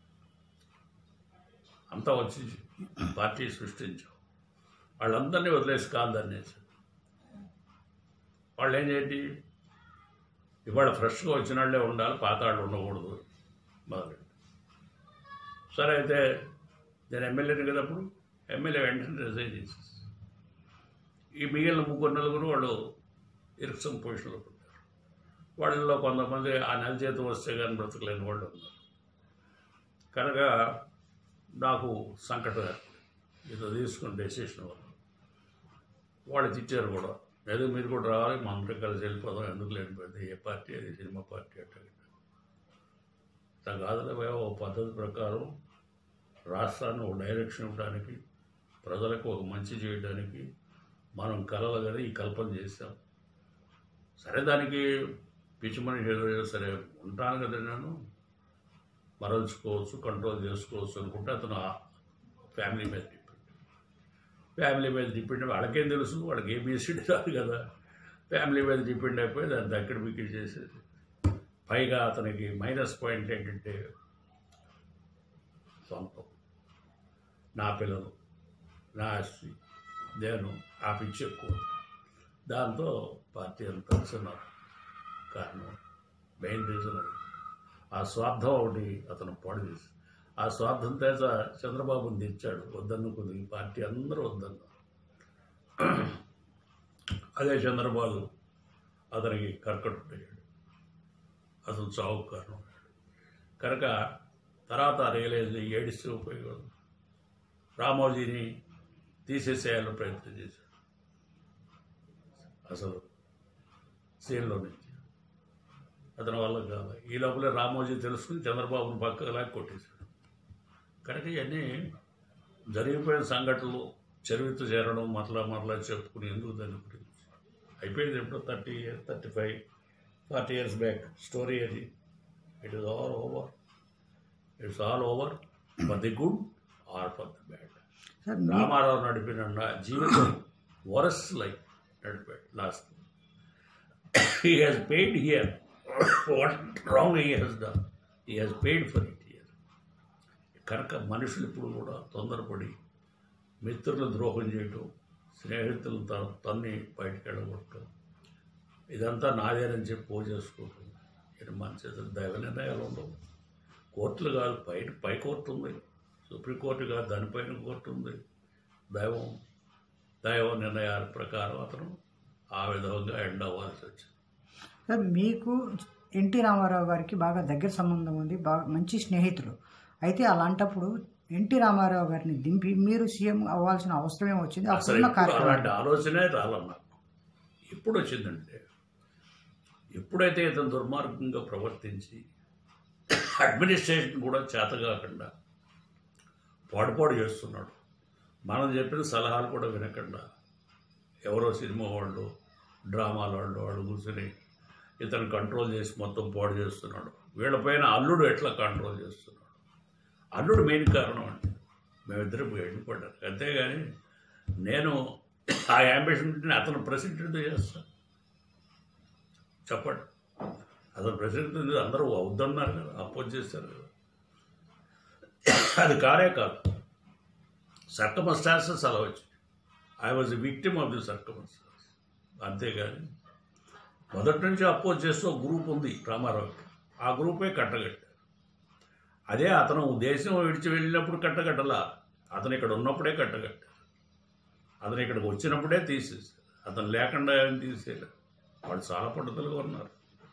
అంతా వచ్చి పార్టీ సృష్టించాం వాళ్ళందరినీ వదిలేసి కాదనేసి వాళ్ళు ఏం చేయండి ఇవాళ ఫ్రెష్గా వచ్చిన వాళ్ళే ఉండాలి పాత వాళ్ళు ఉండకూడదు మొదలు సరే అయితే నేను ఎమ్మెల్యేని కదా అప్పుడు ఎమ్మెల్యే వెంటనే రిజైన్ చేసేసి ఈ మిగిలిన ముగ్గురు నలుగురు వాళ్ళు ఇరుక్సం పొజిషన్లో ఉంటారు వాళ్ళలో కొంతమంది ఆ నెల జీతం వస్తే కానీ బ్రతకలేని వాళ్ళు ఉన్నారు కనుక నాకు సంకటం ఏర్పడింది. ఇది తీసుకున్న డెసిషన్ వల్ల వాళ్ళు తిట్టారు కూడా ఏదో మీరు కూడా రావాలి మా అందరం కలిసి వెళ్ళిపోదాం ఎందుకు లేనిపోయింది ఏ పార్టీ అది సినిమా పార్టీ అట్ట ఇట్లా కాదులే ఓ పద్ధతి ప్రకారం రాష్ట్రాన్ని ఒక డైరెక్షన్ ఇవ్వడానికి ప్రజలకు ఒక మంచి చేయడానికి మనం కలలు ఈ కల్పన చేశాం సరే దానికి పిచ్చి మనిషి ఏదో సరే ఉంటాను కదా నేను మరల్చుకోవచ్చు కంట్రోల్ చేసుకోవచ్చు అనుకుంటే అతను ఆ ఫ్యామిలీ మీద డిపెండ్ ఫ్యామిలీ మీద డిపెండ్ వాళ్ళకేం తెలుసు వాళ్ళకి ఏబిసిడి రాదు కదా ఫ్యామిలీ మీద డిపెండ్ అయిపోయి దాన్ని దగ్గర బిక్కి చేసేది పైగా అతనికి మైనస్ పాయింట్ ఏంటంటే సొంతం నా పిల్లలు నా ఆస్తి నేను ఆ పిచ్చి ఎక్కువ దాంతో పార్టీ అంతా కలిసిన్నారు కారణం మెయిన్ రీజన్ అది ఆ స్వార్థం ఒకటి అతను పాడు చేసి ఆ స్వార్థం చేత చంద్రబాబుని తెచ్చాడు వద్దనుకుంది ఈ పార్టీ అందరూ వద్దన్నారు అదే చంద్రబాబు అతనికి కర్కట్టుయ్యాడు అతను చావు కారణం కనుక తర్వాత రియలైజ్ ఏడిస్తే ఉపయోగం రామోజీని తీసేసేయాలని ప్రయత్నం చేశాడు అసలు సీన్లో నుంచి అతని వల్ల కాదు ఈ లోపలే రామోజీ తెలుసుకుని చంద్రబాబును పక్కకు లాగి కొట్టేశాడు కనుక ఇవన్నీ జరిగిపోయిన సంఘటనలు చరిత్ర చేరడం మరలా మరలా చెప్పుకుని ఎందుకు దాని గురించి అయిపోయింది ఎప్పుడో thirty years thirty five forty years back story అది it is all over it's all over for the good or for the bad sir మీ రామారావు నడిపిన నా జీవితం వరస్ లైఫ్ నడిపాడు last he has paid here what wrong he has done he has paid for it here కనుక మనుషులు ఇప్పుడు కూడా తొందరపడి మిత్రులు ద్రోహం చేయటం స్నేహితులు త తన్ని బయటకు వెళ్ళగొట్టడం ఇదంతా నాదేనని చెప్పి పో చేసుకోవటం ఇది మన చేతులు దైవ నిర్ణయాలు ఉండవు కోర్టులు కాదు పై పై కోర్టు ఉంది సుప్రీంకోర్టు కాదు దానిపైన కోర్టు ఉంది దైవం దైవ నిర్ణయాల ప్రకారం అతను ఆ విధంగా ఎండ్ అవ్వాల్సి వచ్చింది సార్ మీకు ఎన్టీ రామారావు గారికి బాగా దగ్గర సంబంధం ఉంది బాగా మంచి స్నేహితులు అయితే అలాంటప్పుడు ఎన్టీ రామారావు గారిని దింపి మీరు సీఎం అవ్వాల్సిన అవసరం ఏం వచ్చింది అసలు అప్పుడున్న ఎప్పుడు కార్యక్రమం అలాంటి ఆలోచనే రాలే నాకు ఎప్పుడు వచ్చిందంటే ఎప్పుడైతే ఇతను దుర్మార్గంగా ప్రవర్తించి అడ్మినిస్ట్రేషన్ కూడా చేతగాకుండా పాడుపాడు చేస్తున్నాడు మనం చెప్పిన సలహాలు కూడా వినకుండా ఎవరో సినిమా వాళ్ళు డ్రామాల వాళ్ళు వాళ్ళు కూర్చొని ఇతను కంట్రోల్ చేసి మొత్తం పాడు చేస్తున్నాడు వీళ్ళపైన అల్లుడు ఎట్లా కంట్రోల్ చేస్తున్నాడు అల్లుడు మెయిన్ కారణం అండి మేమిద్దరం వెళ్ళిపడ్డారు అంతేగాని నేను ఆ అంబిషన్ అతను ప్రెసిడెంట్ చేస్తాను చెప్పండి అతను ప్రెసిడెంట్ అందరూ వద్దన్నారు కదా అపోజ్ చేస్తారు కదా అది కానే కాదు సర్కమస్టాన్సెస్ అలా వచ్చింది I was victim of the circumstance అంతేగాని మొదటి నుంచి అపోజ్ చేస్తూ ఒక గ్రూప్ ఉంది రామారావుకి ఆ గ్రూపే కట్టగట్టారు అదే అతను దేశం విడిచి వెళ్ళినప్పుడు కట్టగట్టలా అతను ఇక్కడ ఉన్నప్పుడే కట్టగట్టారు అతను ఇక్కడికి వచ్చినప్పుడే తీసేసారు అతను లేకుండా ఏం తీసేయలేదు వాళ్ళు చాలా పట్టుదలగా ఉన్నారు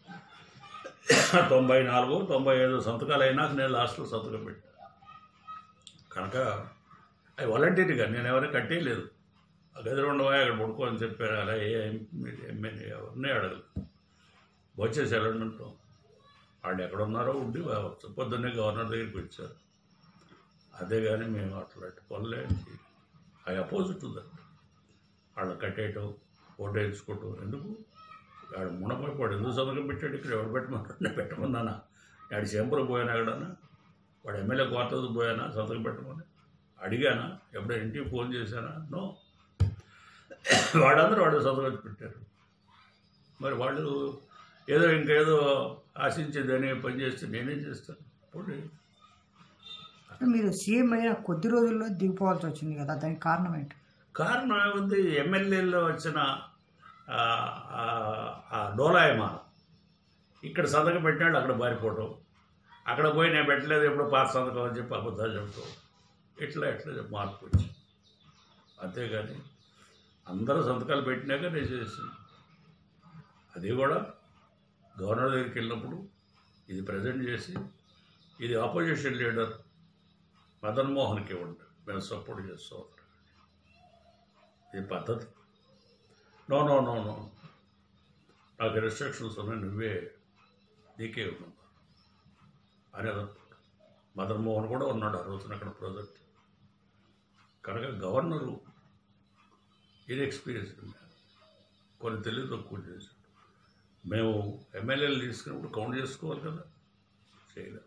తొంభై నాలుగు తొంభై ఐదు సంతకాలు అయినాక నేను లాస్ట్లో సంతకం పెట్టాను కనుక అవి వాలంటీర్గా నేను ఎవరిని కట్టేయలేదు ఆ గదిలో ఉండవా అక్కడ పడుకో అని చెప్పారు అలా ఏ ఎమ్మెల్యే ఎవరిని అడగదు వచ్చేసి వెళ్ళండి అంటాం వాళ్ళు ఎక్కడున్నారో ఉండి రావచ్చు పొద్దున్నే గవర్నర్ దగ్గరికి వచ్చారు అదే కానీ మేము అట్లాంటి పనులే ఐ అపోజిట్ దట్ వాళ్ళు కట్టేయటం ఓటు వేయించుకోవటం ఎందుకు వాడు మునపడిపోడు ఎందుకు సంతకం పెట్టాడు ఇక్కడ ఎవడు పెట్టమన్నాడు నేను పెట్టమన్నానా వాడు చేంపులకు పోయానా ఎక్కడన్నా వాడు ఎమ్మెల్యే క్వార్టర్స్ పోయానా సంతకం పెట్టమని అడిగానా ఎప్పుడో ఇంటికి ఫోన్ చేశానా నో వాళ్ళందరూ వాడు సంతకం పెట్టారు మరి వాళ్ళు ఏదో ఇంకేదో ఆశించేదని పని చేస్తే నేనేం చేస్తాను ఇప్పుడు మీరు సీఎం అయిన కొద్ది రోజుల్లో దిగిపోవాల్సి వచ్చింది కదా దానికి కారణం ఏంటి కారణం ఏముంది ఎమ్మెల్యేలో వచ్చిన ఆ, ఆ, ఆ డోలాయమానం ఇక్కడ సంతకం పెట్టాడు అక్కడ పారిపోవటం అక్కడ పోయి నేను పెట్టలేదు ఎప్పుడు పాత సంతకం అని చెప్పి అబద్ధాలు చెప్తాం ఇట్లా ఇట్లా మార్పు వచ్చింది అంతేగాని అందరూ సంతకాలు పెట్టినాక నేను చేసింది అది కూడా గవర్నర్ దగ్గరికి వెళ్ళినప్పుడు ఇది ప్రజెంట్ చేసి ఇది ఆపోజిషన్ లీడర్ మదన్ మోహన్కి ఇవ్వండి మేము సపోర్ట్ చేస్తూ ఉంటాం ఇది పద్ధతి నో నో నో నో నాకు రెస్ట్రిక్షన్స్ ఉన్నాయి నువ్వే నీకే ఉన్నావు అనేది మదన్ మోహన్ కూడా ఉన్నాడు ఆ రోజున అక్కడ ప్రాజెక్ట్ కనుక గవర్నరు ఇన్ఎక్స్పీరియన్స్ కొన్ని తెలివి తక్కువ చేశాడు మేము ఎమ్మెల్యేలు తీసుకున్నప్పుడు కౌంట్ చేసుకోవాలి కదా చేయలేదు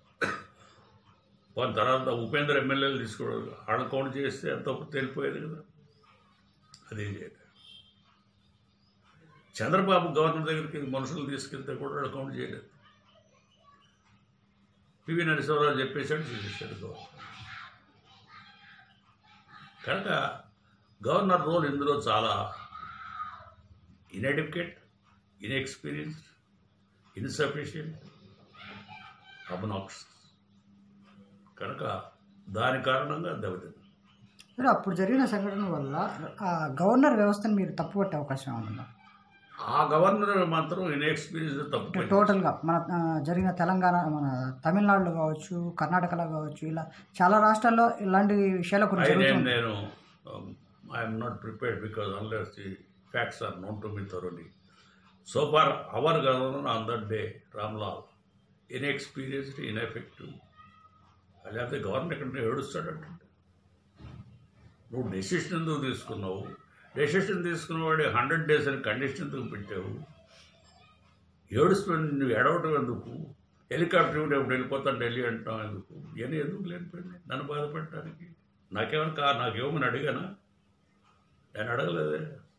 వాళ్ళ తర్వాత ఉపేంద్ర ఎమ్మెల్యేలు తీసుకోవడం ఆడ కౌంట్ చేస్తే ఎంత తేలిపోయేది కదా అదేం చేయలేదు చంద్రబాబు గవర్నర్ దగ్గరికి మనుషులు తీసుకెళ్తే కూడా వాళ్ళు కౌంట్ చేయలేదు పివి నరసింహరావు చెప్పేశాడు చేసేసాడు గవర్నర్ కనుక గవర్నర్ రోల్ ఇందులో చాలా ఇన్ఎడ్యుకేట్ ఇన్ఎక్స్పీరియన్స్డ్ ఇన్సఫిషియంట్ అబ్నాక్స్ కనుక దాని కారణంగా దెబ్బతింది మరి అప్పుడు జరిగిన సంఘటన వల్ల ఆ గవర్నర్ వ్యవస్థను మీరు తప్పుపట్టే అవకాశం ఉందా ఆ గవర్నర్ మాత్రం ఇన్ఎక్స్పీరియన్స్ తప్పు అంటే టోటల్గా మన ఆ, జరిగిన తెలంగాణ మన తమిళనాడులో కావచ్చు కర్ణాటకలో కావచ్చు ఇలా చాలా రాష్ట్రాల్లో ఇలాంటి విషయాలు కొన్ని I జరుగుతూ నేను ఉంటాయి. నేను I'm not prepared because unless the facts are known to me thoroughly so far our governor on that day Ramlal inexperienced ineffective లేకపోతే గవర్నర్ ఎక్కడ ఏడుస్తాడంటే నువ్వు డెసిషన్ ఎందుకు తీసుకున్నావు డెసిషన్ తీసుకున్నవాడి హండ్రెడ్ డేస్ అని కండిషన్ ఎందుకు పెట్టావు ఏడుస్తుంది నువ్వు ఏడవటం ఎందుకు హెలికాప్టర్ ఇవ్వడం ఎప్పుడు వెళ్ళిపోతాను ఢిల్లీ అంటాం ఎందుకు ఇవన్నీ ఎందుకు లేనిపోయింది నన్ను బాధపడటానికి నాకేమైనా కా నాకేమని అడిగానా నేను అడగలేదే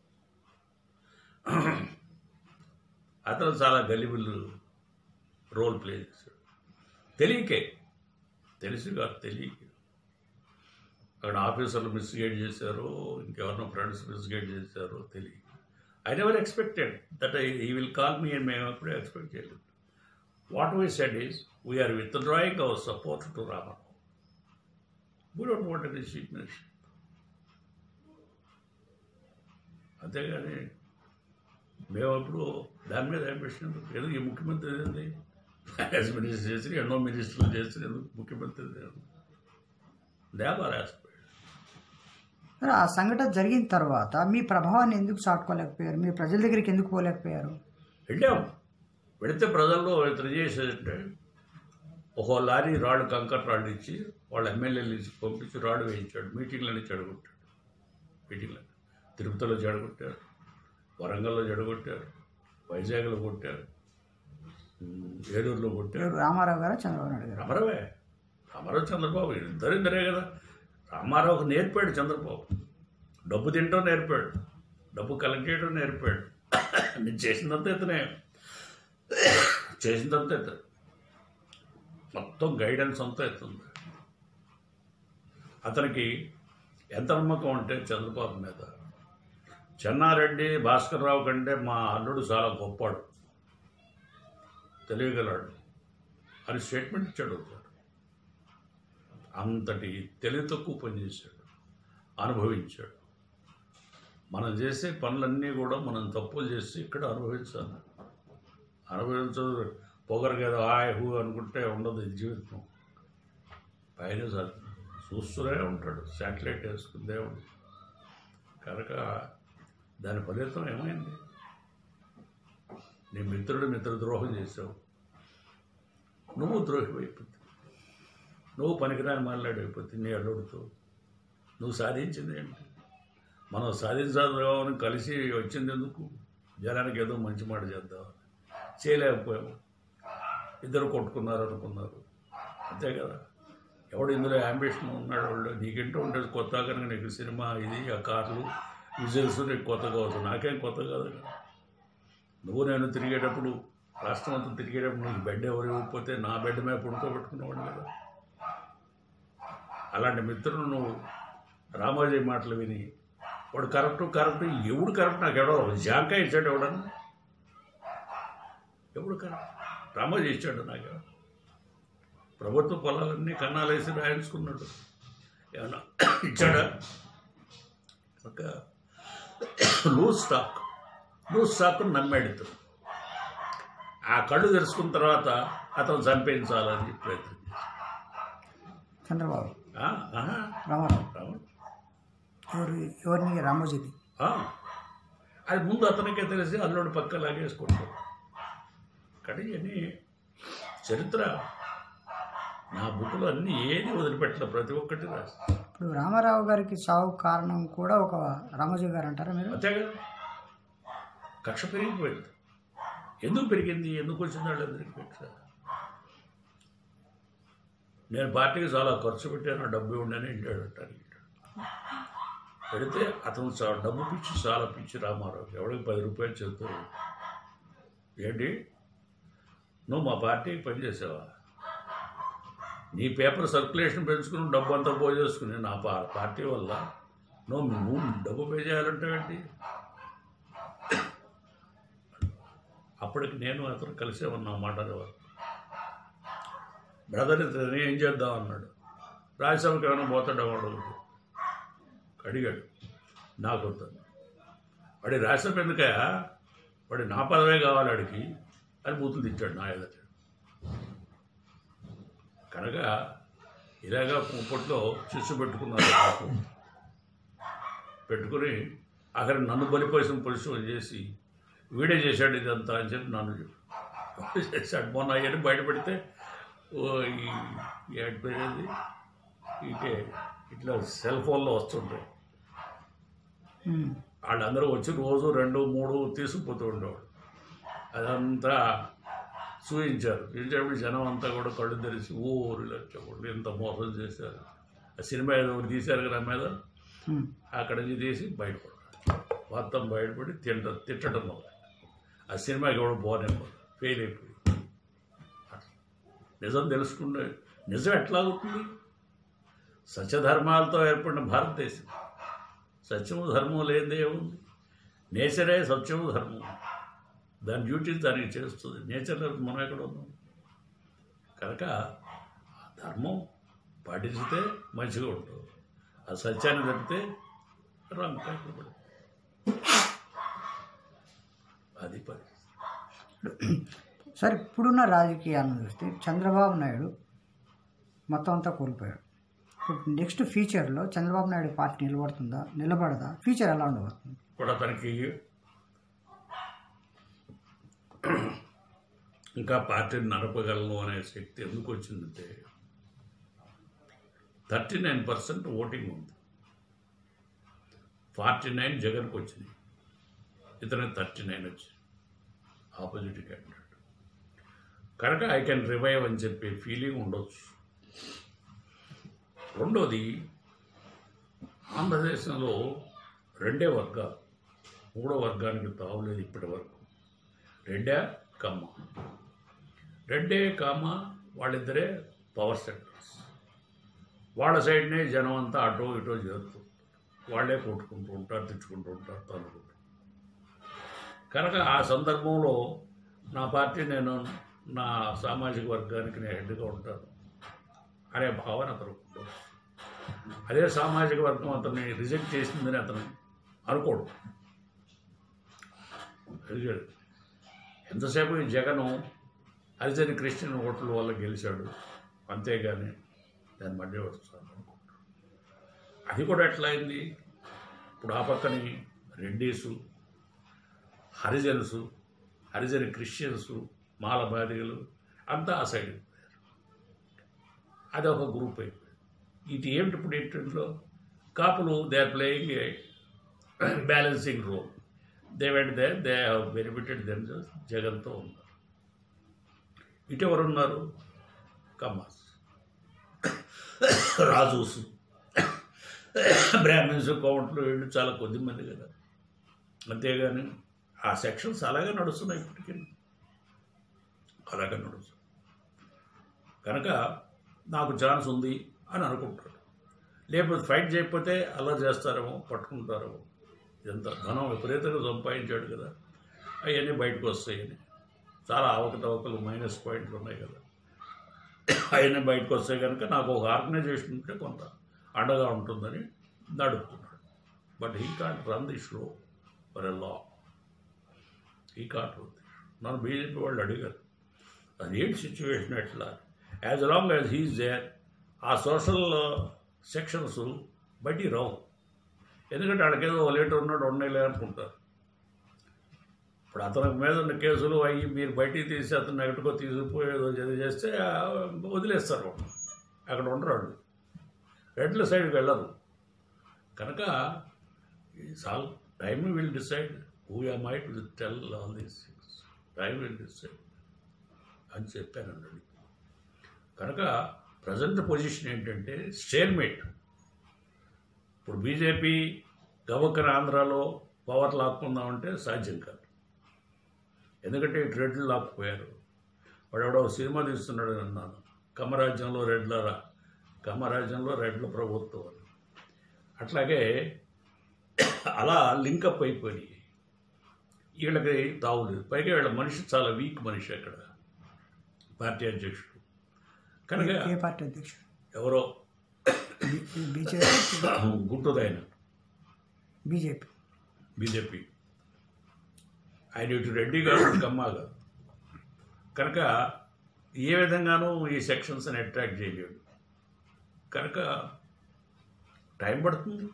అతను చాలా గలిబుల్ రోల్ ప్లే చేశాడు తెలియకే తెలిసి కాదు తెలియక అక్కడ ఆఫీసర్లు మిస్గైడ్ చేశారు ఇంకెవరినో ఫ్రెండ్స్ మిస్గైడ్ చేశారో తెలియక I never expected that I he will call me అని మేము ఎప్పుడూ ఎక్స్పెక్ట్ చేయలేదు what we said is we are withdrawing our support to Raman we don't want any chief minister అంతేగాని మేము అప్పుడు దాని మీద అంబిషన్ ఎందుకు ఈ ముఖ్యమంత్రి ఏంది యాజ్ మినిస్టర్ చేసి ఎన్నో మినిస్టర్లు చేసి ఎందుకు ముఖ్యమంత్రి దేవార్ ఆస్పెక్ట్ మరి ఆ సంఘటన జరిగిన తర్వాత మీ ప్రభావాన్ని ఎందుకు చాటుకోలేకపోయారు మీరు ప్రజల దగ్గరికి ఎందుకు పోలేకపోయారు వెళ్ళాం వెళితే ప్రజల్లో ఇతను చేసేదంటే ఒక లారీ రాడు కంకర్ రాడు ఇచ్చి వాళ్ళ ఎమ్మెల్యేలు ఇచ్చి పంపించి రాడు వేయించాడు మీటింగ్లని చెడగొట్టాడు మీటింగ్లని తిరుపతిలో చెడగొట్టారు వరంగల్లో చెడగొట్టారు వైజాగ్లో కొట్టారు ఉమ్, ఏలూరులో కొట్టారు ఎవరు రామారావు గారు చంద్రబాబు నాయుడు గారు రామారావే రామారావు చంద్రబాబు ఇద్దరు ఇద్దరే కదా రామారావుకు నేర్పాడు చంద్రబాబు డబ్బు తింటం నేర్పాడు డబ్బు కలెక్ట్ చేయడం నేర్పాడు నేను చేసినంత ఇతనే చేసినంత ఇతను మొత్తం గైడెన్స్ అంతా ఇస్తుంది అతనికి ఎంత నమ్మకం అంటే చంద్రబాబు మీద చెన్నారెడ్డి భాస్కర్ రావు కంటే మా అల్లుడు చాలా గొప్పాడు తెలియగలడు అని స్టేట్మెంట్ ఇచ్చాడు ఒకసారి అంతటి తెలివి తక్కువ పనిచేశాడు అనుభవించాడు మనం చేసే పనులన్నీ కూడా మనం తప్పులు చేసి ఇక్కడ అనుభవించాలి అనుభవించదు పొగరు కదా హాయ్ హూ అనుకుంటే ఉండదు ఇది జీవితం పైన సార్ చూస్తూనే ఉంటాడు శాటిలైట్ వేసుకుందే ఉంటుంది కనుక దాని ఫలితం ఏమైంది నీ మిత్రుడు మిత్ర ద్రోహం చేసావు నువ్వు ద్రోహి అయిపోతుంది నువ్వు పనికిరాని మాట్లాడైపోతుంది నీ అల్లుడితో నువ్వు సాధించింది ఏంటి మనం సాధించాలని కలిసి వచ్చింది ఎందుకు జనానికి ఏదో మంచి మాట చేద్దాం చేయలేకపోయాము ఇద్దరు కొట్టుకున్నారు అనుకున్నారు అంతే కదా ఎవడు ఇందులో అంబిషన్ ఉన్నాడు వాళ్ళు నీకేంటో ఉంటుంది కొత్త కనుక నీకు సినిమా ఇది ఆ కార్లు విజువల్స్ నీకు కొత్తగా వస్తుంది నాకేం కొత్త కాదు కదా నువ్వు నేను తిరిగేటప్పుడు రాష్ట్రం అంతా తిరిగేటప్పుడు నీకు బెడ్ ఎవరు ఇవ్వకపోతే నా బెడ్ మీద పుడుకోబెట్టుకునేవాడు కదా అలాంటి మిత్రులు నువ్వు రామోజీ మాటలు విని వాడు కరెక్ట్ కరెక్ట్ ఎవడు కరెక్ట్ నాకు ఎవడో జాంకాయ ఇచ్చాడు ఎవడన్నా ఎవడు కరెక్ట్ రామోజీ ఇచ్చాడు నాకు ప్రభుత్వ పొలాలన్నీ కన్నాలేసి రాయించుకున్నాడు ఏమన్నా ఇచ్చాడా ఒక లూజ్ స్టాక్ లూజ్ స్టాక్ నమ్మాడు ఇతను ఆ కళ్ళు తెరుచుకున్న తర్వాత అతను చంపేయించాలని చెప్పి ప్రయత్నం చేశాడు. చంద్రబాబు ఆ, ఆహా, రామారావు రావణ్. ఎవరు ఎవరిని రామోజీని ఆ, అది ముందు అతనికే తెలిసి అల్లుడు పక్క లాగేసుకుంటాడు కానీ అని చరిత్ర నా బుక్లో అన్నీ ఏది వదిలిపెట్టలే ప్రతి ఒక్కటి రాసి ఇప్పుడు రామారావు గారికి చావు కారణం కూడా ఒక రామోజీ గారు అంటారా మీరు అంతే కదా కక్ష పెరిగిపోయింది ఎందుకు పెరిగింది ఎందుకు వచ్చింది వాళ్ళందరికీ కక్ష నేను పార్టీకి చాలా ఖర్చు పెట్టాను డబ్బు ఉండని ఇంటాడు అంటారు పెడితే అతను చా- డబ్బు పిచ్చి చాలా పిచ్చి రామారావు ఎవడికి పది రూపాయలు చెప్తారు ఏంటి నువ్వు మా పార్టీకి పనిచేసావా నీ పేపర్ సర్క్యులేషన్ పెంచుకుని డబ్బు అంతా పోజేసుకుని నా పా పార్టీ వల్ల నువ్వు నువ్వు డబ్బు పే చేయాలంటే ఏంటి అప్పటికి నేను అతను కలిసే ఉన్నా మాట్లాడేవారు బ్రదర్ ఇతను ఏం చేద్దాం అన్నాడు రాజ్యసభకి ఏమైనా పోతాడా వాడు అడిగాడు నాకు వద్దని వాడి రాజ్యసభ ఎందుకయా వాడి నా పదవే కావాలి వాడికి అని బూతులు తెచ్చాడు నా ఎదుట కనుక ఇలాగా ఇప్పట్లో శిస్సు పెట్టుకున్నారు నాకు పెట్టుకుని అక్కడ నన్ను బలిపోసిన పరిశ్రమ చేసి వీడే చేశాడు ఇదంతా అని చెప్పి నన్ను చెప్పి చేశాడు మొన్న అవన్నీ బయటపెడితే ఓ ఈ ఏంటి పేరేది ఇటే ఇట్లా సెల్ ఫోన్లో వస్తుంటాయి ఉమ్. వాళ్ళందరూ వచ్చి రోజు రెండు మూడు తీసుకుపోతూ ఉండేవాడు అదంతా చూయించారు చూయించేటప్పుడు జనం అంతా కూడా కళ్ళు తెరిచి ఊరిలో వచ్చేవాళ్ళు ఎంత మోసం చేశారు ఆ సినిమా ఏదో ఒకటి తీశారు కదా మీద ఉమ్. అక్కడి నుంచి తీసి బయటపడ్డాడు మొత్తం బయటపడి తింట తిట్టడం మొదలు ఆ సినిమాకి ఎవడు పోనేమో ఫెయిల్ అయిపోయి అట్లా. నిజం తెలుసుకుంటే నిజం ఎట్లా అవుతుంది సత్యధర్మాలతో ఏర్పడిన భారతదేశం సత్యము ధర్మం లేదే ఉంది నేచరే సత్యము ధర్మం దాని డ్యూటీ దానికి చేస్తుంది నేచర్ మనం ఎక్కడ ఉన్నాం కనుక ఆ ధర్మం పాటించితే మంచిగా ఉంటుంది ఆ సత్యాన్ని తప్పితే రాంగ్ ట్రాక్లో పడి అది పరిస్థితి సరే ఇప్పుడున్న రాజకీయాలను చూస్తే చంద్రబాబు నాయుడు మొత్తం అంతా కోల్పోయాడు ఇప్పుడు నెక్స్ట్ ఫ్యూచర్లో చంద్రబాబు నాయుడు పార్టీ నిలబడుతుందా నిలబడదా ఫ్యూచర్ ఎలా ఉండబోతుంది ఇప్పుడు అతనికి ఇంకా పార్టీని నడపగలను అనే శక్తి ఎందుకు వచ్చిందంటే థర్టీ నైన్ పర్సెంట్ ఓటింగ్ ఉంది ఫార్టీ నైన్ జగన్కి వచ్చింది ఇతనికి థర్టీ నైన్ వచ్చింది ఆపోజిట్ క్యాండిడేట్ కనుక ఐ కెన్ రివైవ్ అని చెప్పే ఫీలింగ్ ఉండొచ్చు రెండోది ఆంధ్రదేశంలో రెండే వర్గాలు మూడో వర్గానికి తావులేదు ఇప్పటి వరకు రెడ్డే కమ్మ రెడ్డే కామ వాళ్ళిద్దరే పవర్ సెంటర్స్ వాళ్ళ సైడ్నే జనం అంతా అటో ఇటో చేరుతూ వాళ్ళే కొట్టుకుంటూ ఉంటారు తెచ్చుకుంటూ ఉంటారు తనుకుంటూ కనుక ఆ సందర్భంలో నా పార్టీ నేను నా సామాజిక వర్గానికి నేను హెడ్గా ఉంటాను అనే భావన అతను ఉండొచ్చు. అదే సామాజిక వర్గం అతన్ని రిజెక్ట్ చేసిందని అతను అనుకోడు అడిగాడు ఎంతసేపు ఈ జగను హరిజని క్రిస్టియన్ ఓట్ల వల్ల గెలిచాడు అంతేగాని దాని మధ్య వస్తాను అనుకుంటాడు అది కూడా ఎట్లా అయింది ఇప్పుడు ఆ పక్కని రెడ్డీసు హరిజన్సు హరిజన క్రిస్టియన్సు మాల బాధికలు అంతా ఆ సైడ్ వెళ్ళిపోయారు. అది ఒక గ్రూప్ అయిపోయింది ఇది ఏమిటి ఇప్పుడు ఏంటంట్లో కాపులు they are playing a balancing role they వెంట they they have benefited them జగన్తో ఉన్నారు ఇటు ఎవరున్నారు కమ్మాస్ రాజూసు బ్రాహ్మిన్స్ కౌంట్లు వీళ్ళు చాలా కొద్ది మంది కదా అంతేగాని ఆ సెక్షన్స్ అలాగే నడుస్తున్నాయి ఇప్పటికీ అలాగే నడుస్తుంది కనుక నాకు ఛాన్స్ ఉంది అని అనుకుంటాడు లేకపోతే ఫైట్ చేయకపోతే అలా చేస్తారేమో పట్టుకుంటారేమో ఇదంతా ధనం విపరీతంగా సంపాదించాడు కదా అవన్నీ బయటకు వస్తాయని చాలా అవకతవకలు మైనస్ పాయింట్లు ఉన్నాయి కదా అవన్నీ బయటకు వస్తాయి కనుక నాకు ఒక ఆర్గనైజేషన్ ఉంటే కొంత అండగా ఉంటుందని నడుపుతున్నాడు but he can't run the show for a law he can't run the నన్ను బీజేపీ వాళ్ళు అడిగారు అది ఏంటి సిచ్యువేషన్ ఎట్లా as long as he's there ఆ సోషల్ సెక్షన్స్ బయటికి రావు ఎందుకంటే వాళ్ళకేదో ఓ లీటర్ ఉన్నాడు ఉండలే అనుకుంటారు ఇప్పుడు అతని మీద ఉన్న కేసులు అయ్యి మీరు బయటికి తీసి అతను ఎక్కడికో తీసుకుపోయేదో ఇది చేస్తే ఆ, వదిలేస్తారు వాళ్ళు. అక్కడ ఉండరు వాళ్ళు రెడ్ల సైడ్కి వెళ్ళరు కనుక సాల్ time will decide who am I to tell all these things time will decide అని చెప్పాను అన్నాడు కనుక ప్రజెంట్ పొజిషన్ ఏంటంటే స్టేర్మేట్ ఇప్పుడు బీజేపీ గవక్కర ఆంధ్రాలో పవర్ లాక్కుందామంటే సాధ్యం కాదు ఎందుకంటే ఇటు రెడ్లు లాక్కుపోయారు వాడు ఎవడో సినిమా తీస్తున్నాడు అని అన్నాను కమరాజ్యంలో రెడ్లరా కమరాజ్యంలో రెడ్ల ప్రభుత్వం అని అట్లాగే అలా లింకప్ అయిపోయి వీళ్ళకి తావులేదు పైగా వీళ్ళ మనిషి చాలా వీక్ మనిషి అక్కడ పార్టీ అధ్యక్షుడు కనుక ఏ పార్టీ అధ్యక్షుడు ఎవరో బీజేపీ గుట్టుదైన బీజేపీ బీజేపీ ఆయన ఇటు రెడ్డి గారు కమ్మా గారు కనుక ఏ విధంగానూ ఈ సెక్షన్స్ని అట్రాక్ట్ చేయలేడు కనుక టైం పడుతుంది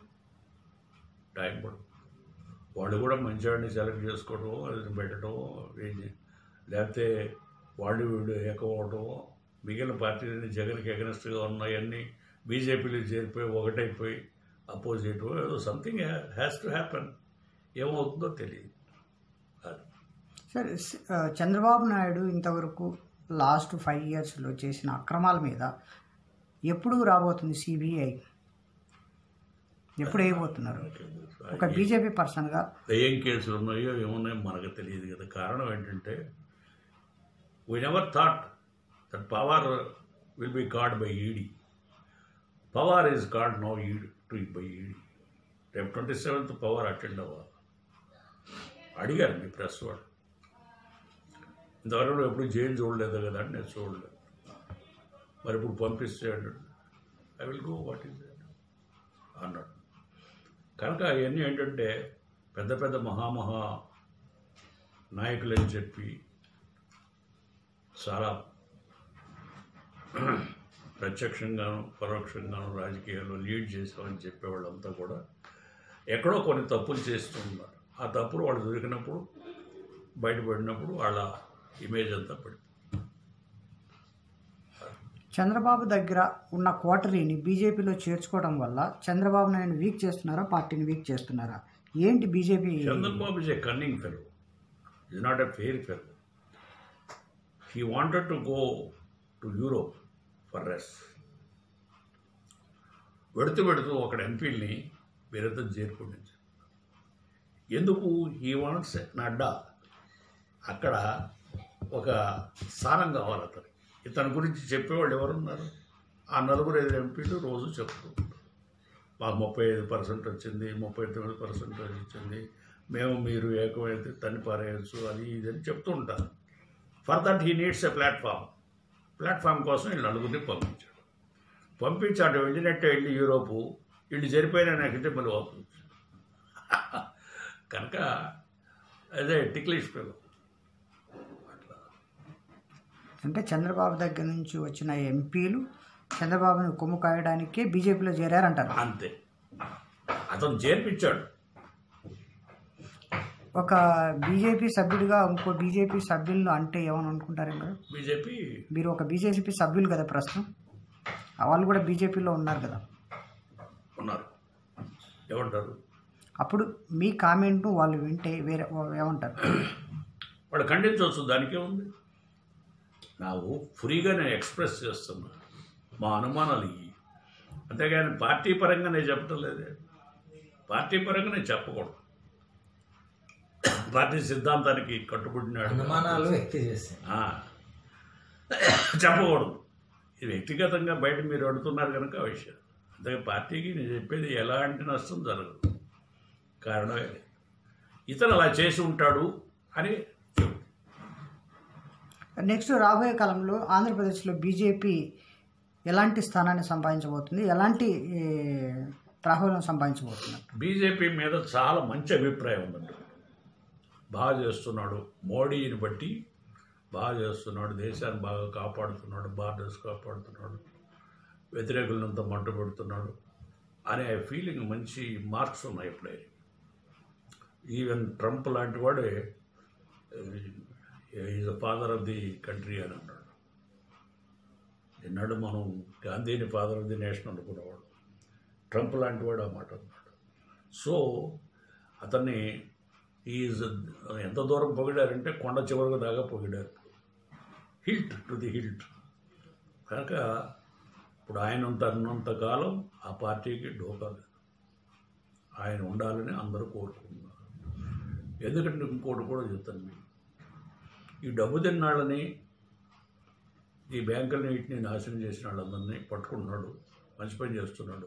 టైం పడుతుంది వాళ్ళు కూడా మంచివాడిని సెలెక్ట్ చేసుకోవడం అది పెట్టడం ఏం చే- లేకపోతే వాళ్ళు వీళ్ళు ఏకవడం మిగిలిన పార్టీలన్నీ జగన్కి ఎగనెస్ట్గా ఉన్నాయన్నీ బీజేపీలో చేరిపోయి ఒకటైపోయి అపోజ్ చేయటం ఏదో సంథింగ్ హ్యాస్ టు హ్యాపన్ ఏమవుతుందో తెలియదు అది సరే స- ఆ, చంద్రబాబు నాయుడు ఇంతవరకు లాస్ట్ ఫైవ్ ఇయర్స్లో చేసిన అక్రమాల మీద ఎప్పుడు రాబోతుంది సిబిఐ ఎప్పుడు వేయబోతున్నారు ఒక బీజేపీ పర్సన్గా ఏం కేసులు ఉన్నాయో ఏమున్నాయో మనకు తెలియదు కదా కారణం ఏంటంటే we never thought that power will be called by ED power is called no need to by ED రేపు ట్వంటీ సెవెంత్ పవర్ అటెండ్ అవ్వాలి అడిగారు మీ ప్రెస్ వాడు ఇంతవరకు ఎప్పుడు జైలు చూడలేదు కదా అని నేను చూడలేదు మరి ఇప్పుడు పంపిస్తే అన్నాడు I will go what is అన్నాడు కనుక అవన్నీ ఏంటంటే పెద్ద పెద్ద మహామహా నాయకులని చెప్పి చాలా ప్రత్యక్షంగాను పరోక్షంగాను రాజకీయాల్లో లీడ్ చేసామని చెప్పేవాళ్ళంతా కూడా ఎక్కడో కొన్ని తప్పులు చేస్తూ ఉన్నారు ఆ తప్పులు వాళ్ళు దొరికినప్పుడు బయటపడినప్పుడు వాళ్ళ ఇమేజ్ అంతా పడి చంద్రబాబు దగ్గర ఉన్న కోటరీని బీజేపీలో చేర్చుకోవడం వల్ల చంద్రబాబు నాయుడు వీక్ చేస్తున్నారా పార్టీని వీక్ చేస్తున్నారా ఏంటి BJP Chandrababu is a cunning fellow is not a fair fellow he wanted to go to Europe for rest వెడుతూ వెడుతూ అక్కడ ఎంపీల్ని వీరితో చేరుకుండింది ఎందుకు ఈ వాంట్స్ నడ్డా అక్కడ ఒక స్థానం కావాలి అతనికి ఇతని గురించి చెప్పేవాళ్ళు ఎవరున్నారు ఆ నలుగురు ఐదు ఎంపీలు రోజు చెప్తూ ఉంటారు మాకు ముప్పై ఐదు పర్సెంట్ వచ్చింది ముప్పై తొమ్మిది పర్సెంట్ వచ్చింది మేము మీరు ఏకమైతే తన్ని పారేయచ్చు అది ఇది అని చెప్తూ ఉంటారు for that he needs a platform platform కోసం వీళ్ళు నలుగురిని పంపించాడు పంపించాడు వెళ్ళినట్టే వెళ్ళి యూరోపు వీళ్ళు జరిపోయిన నాకైతే మళ్ళీ వాపసు కనుక అదే టిక్లిష్ పిల్లలు అట్లా అంటే చంద్రబాబు దగ్గర నుంచి వచ్చిన ఎంపీలు చంద్రబాబుని కొమ్ము కాయడానికే బీజేపీలో చేరారంటారు అంతే అతను చేర్పించాడు ఒక బీజేపీ సభ్యుడిగా ఇంకో బీజేపీ సభ్యులను అంటే ఏమని అనుకుంటారు మీరు బీజేపీ మీరు ఒక బీజేపీ సభ్యులు కదా ప్రస్తుతం వాళ్ళు కూడా బీజేపీలో ఉన్నారు కదా ఉన్నారు ఏమంటారు అప్పుడు మీ కామెంట్ను వాళ్ళు వింటే వేరే ఏమంటారు వాళ్ళు ఖండించవచ్చు దానికే ఉంది నాకు ఫ్రీగా నేను ఎక్స్ప్రెస్ చేస్తున్నా మా అనుమానాలు ఇవి అంతేగాని పార్టీ పరంగా నేను చెప్పటం లేదే పార్టీ పరంగా నేను చెప్పకూడదు పార్టీ సిద్ధాంతానికి కట్టుబడినాడు అనుమానాలు వ్యక్తి చేస్తాయి ఆ. చెప్పకూడదు ఇది వ్యక్తిగతంగా బయట మీరు అడుగుతున్నారు కనుక ఆ విషయం అంతే పార్టీకి నేను చెప్పేది ఎలాంటి నష్టం జరగదు కారణమే లేదు. ఇతను అలా చేసి ఉంటాడు అని చెబుతాను నెక్స్ట్ రాబోయే కాలంలో ఆంధ్రప్రదేశ్లో బీజేపీ ఎలాంటి స్థానాన్ని సంపాదించబోతుంది ఎలాంటి ఏ, ప్రాబల్యం సంపాదించబోతుంది బీజేపీ మీద చాలా మంచి అభిప్రాయం ఉందండి బాగా చేస్తున్నాడు మోడీని బట్టి బాగా చేస్తున్నాడు దేశాన్ని బాగా కాపాడుతున్నాడు బార్డర్స్ కాపాడుతున్నాడు వ్యతిరేకులంతా మంట పెడుతున్నాడు అనే ఫీలింగ్ మంచి మార్క్స్ ఉన్నాయి ఇప్పుడే ఈవెన్ ట్రంప్ లాంటి వాడే is the father of the country అని అన్నాడు నిన్నాడు మనం గాంధీని ఫాదర్ ఆఫ్ ది నేషన్ అనుకునేవాడు ట్రంప్ లాంటి వాడు ఆ మాట అన్నాడు సో అతన్ని ఈజ్ ఎంత దూరం పొగిడారంటే కొండ చివరకు దాకా పొగిడారు హిల్ట్ టు ది హిల్ట్ కనుక ఇప్పుడు ఆయన ఉంటున్నంత కాలం ఆ పార్టీకి డోకా లేదు ఆయన ఉండాలని అందరూ కోరుకుంటున్నారు ఎందుకంటే ఇంకోటి కూడా చెప్తాను మీకు ఈ డబ్బు తిన్నాళ్ళని ఈ బ్యాంకులని వీటిని నాశనం చేసిన వాళ్ళందరినీ పట్టుకుంటున్నాడు మంచి పని చేస్తున్నాడు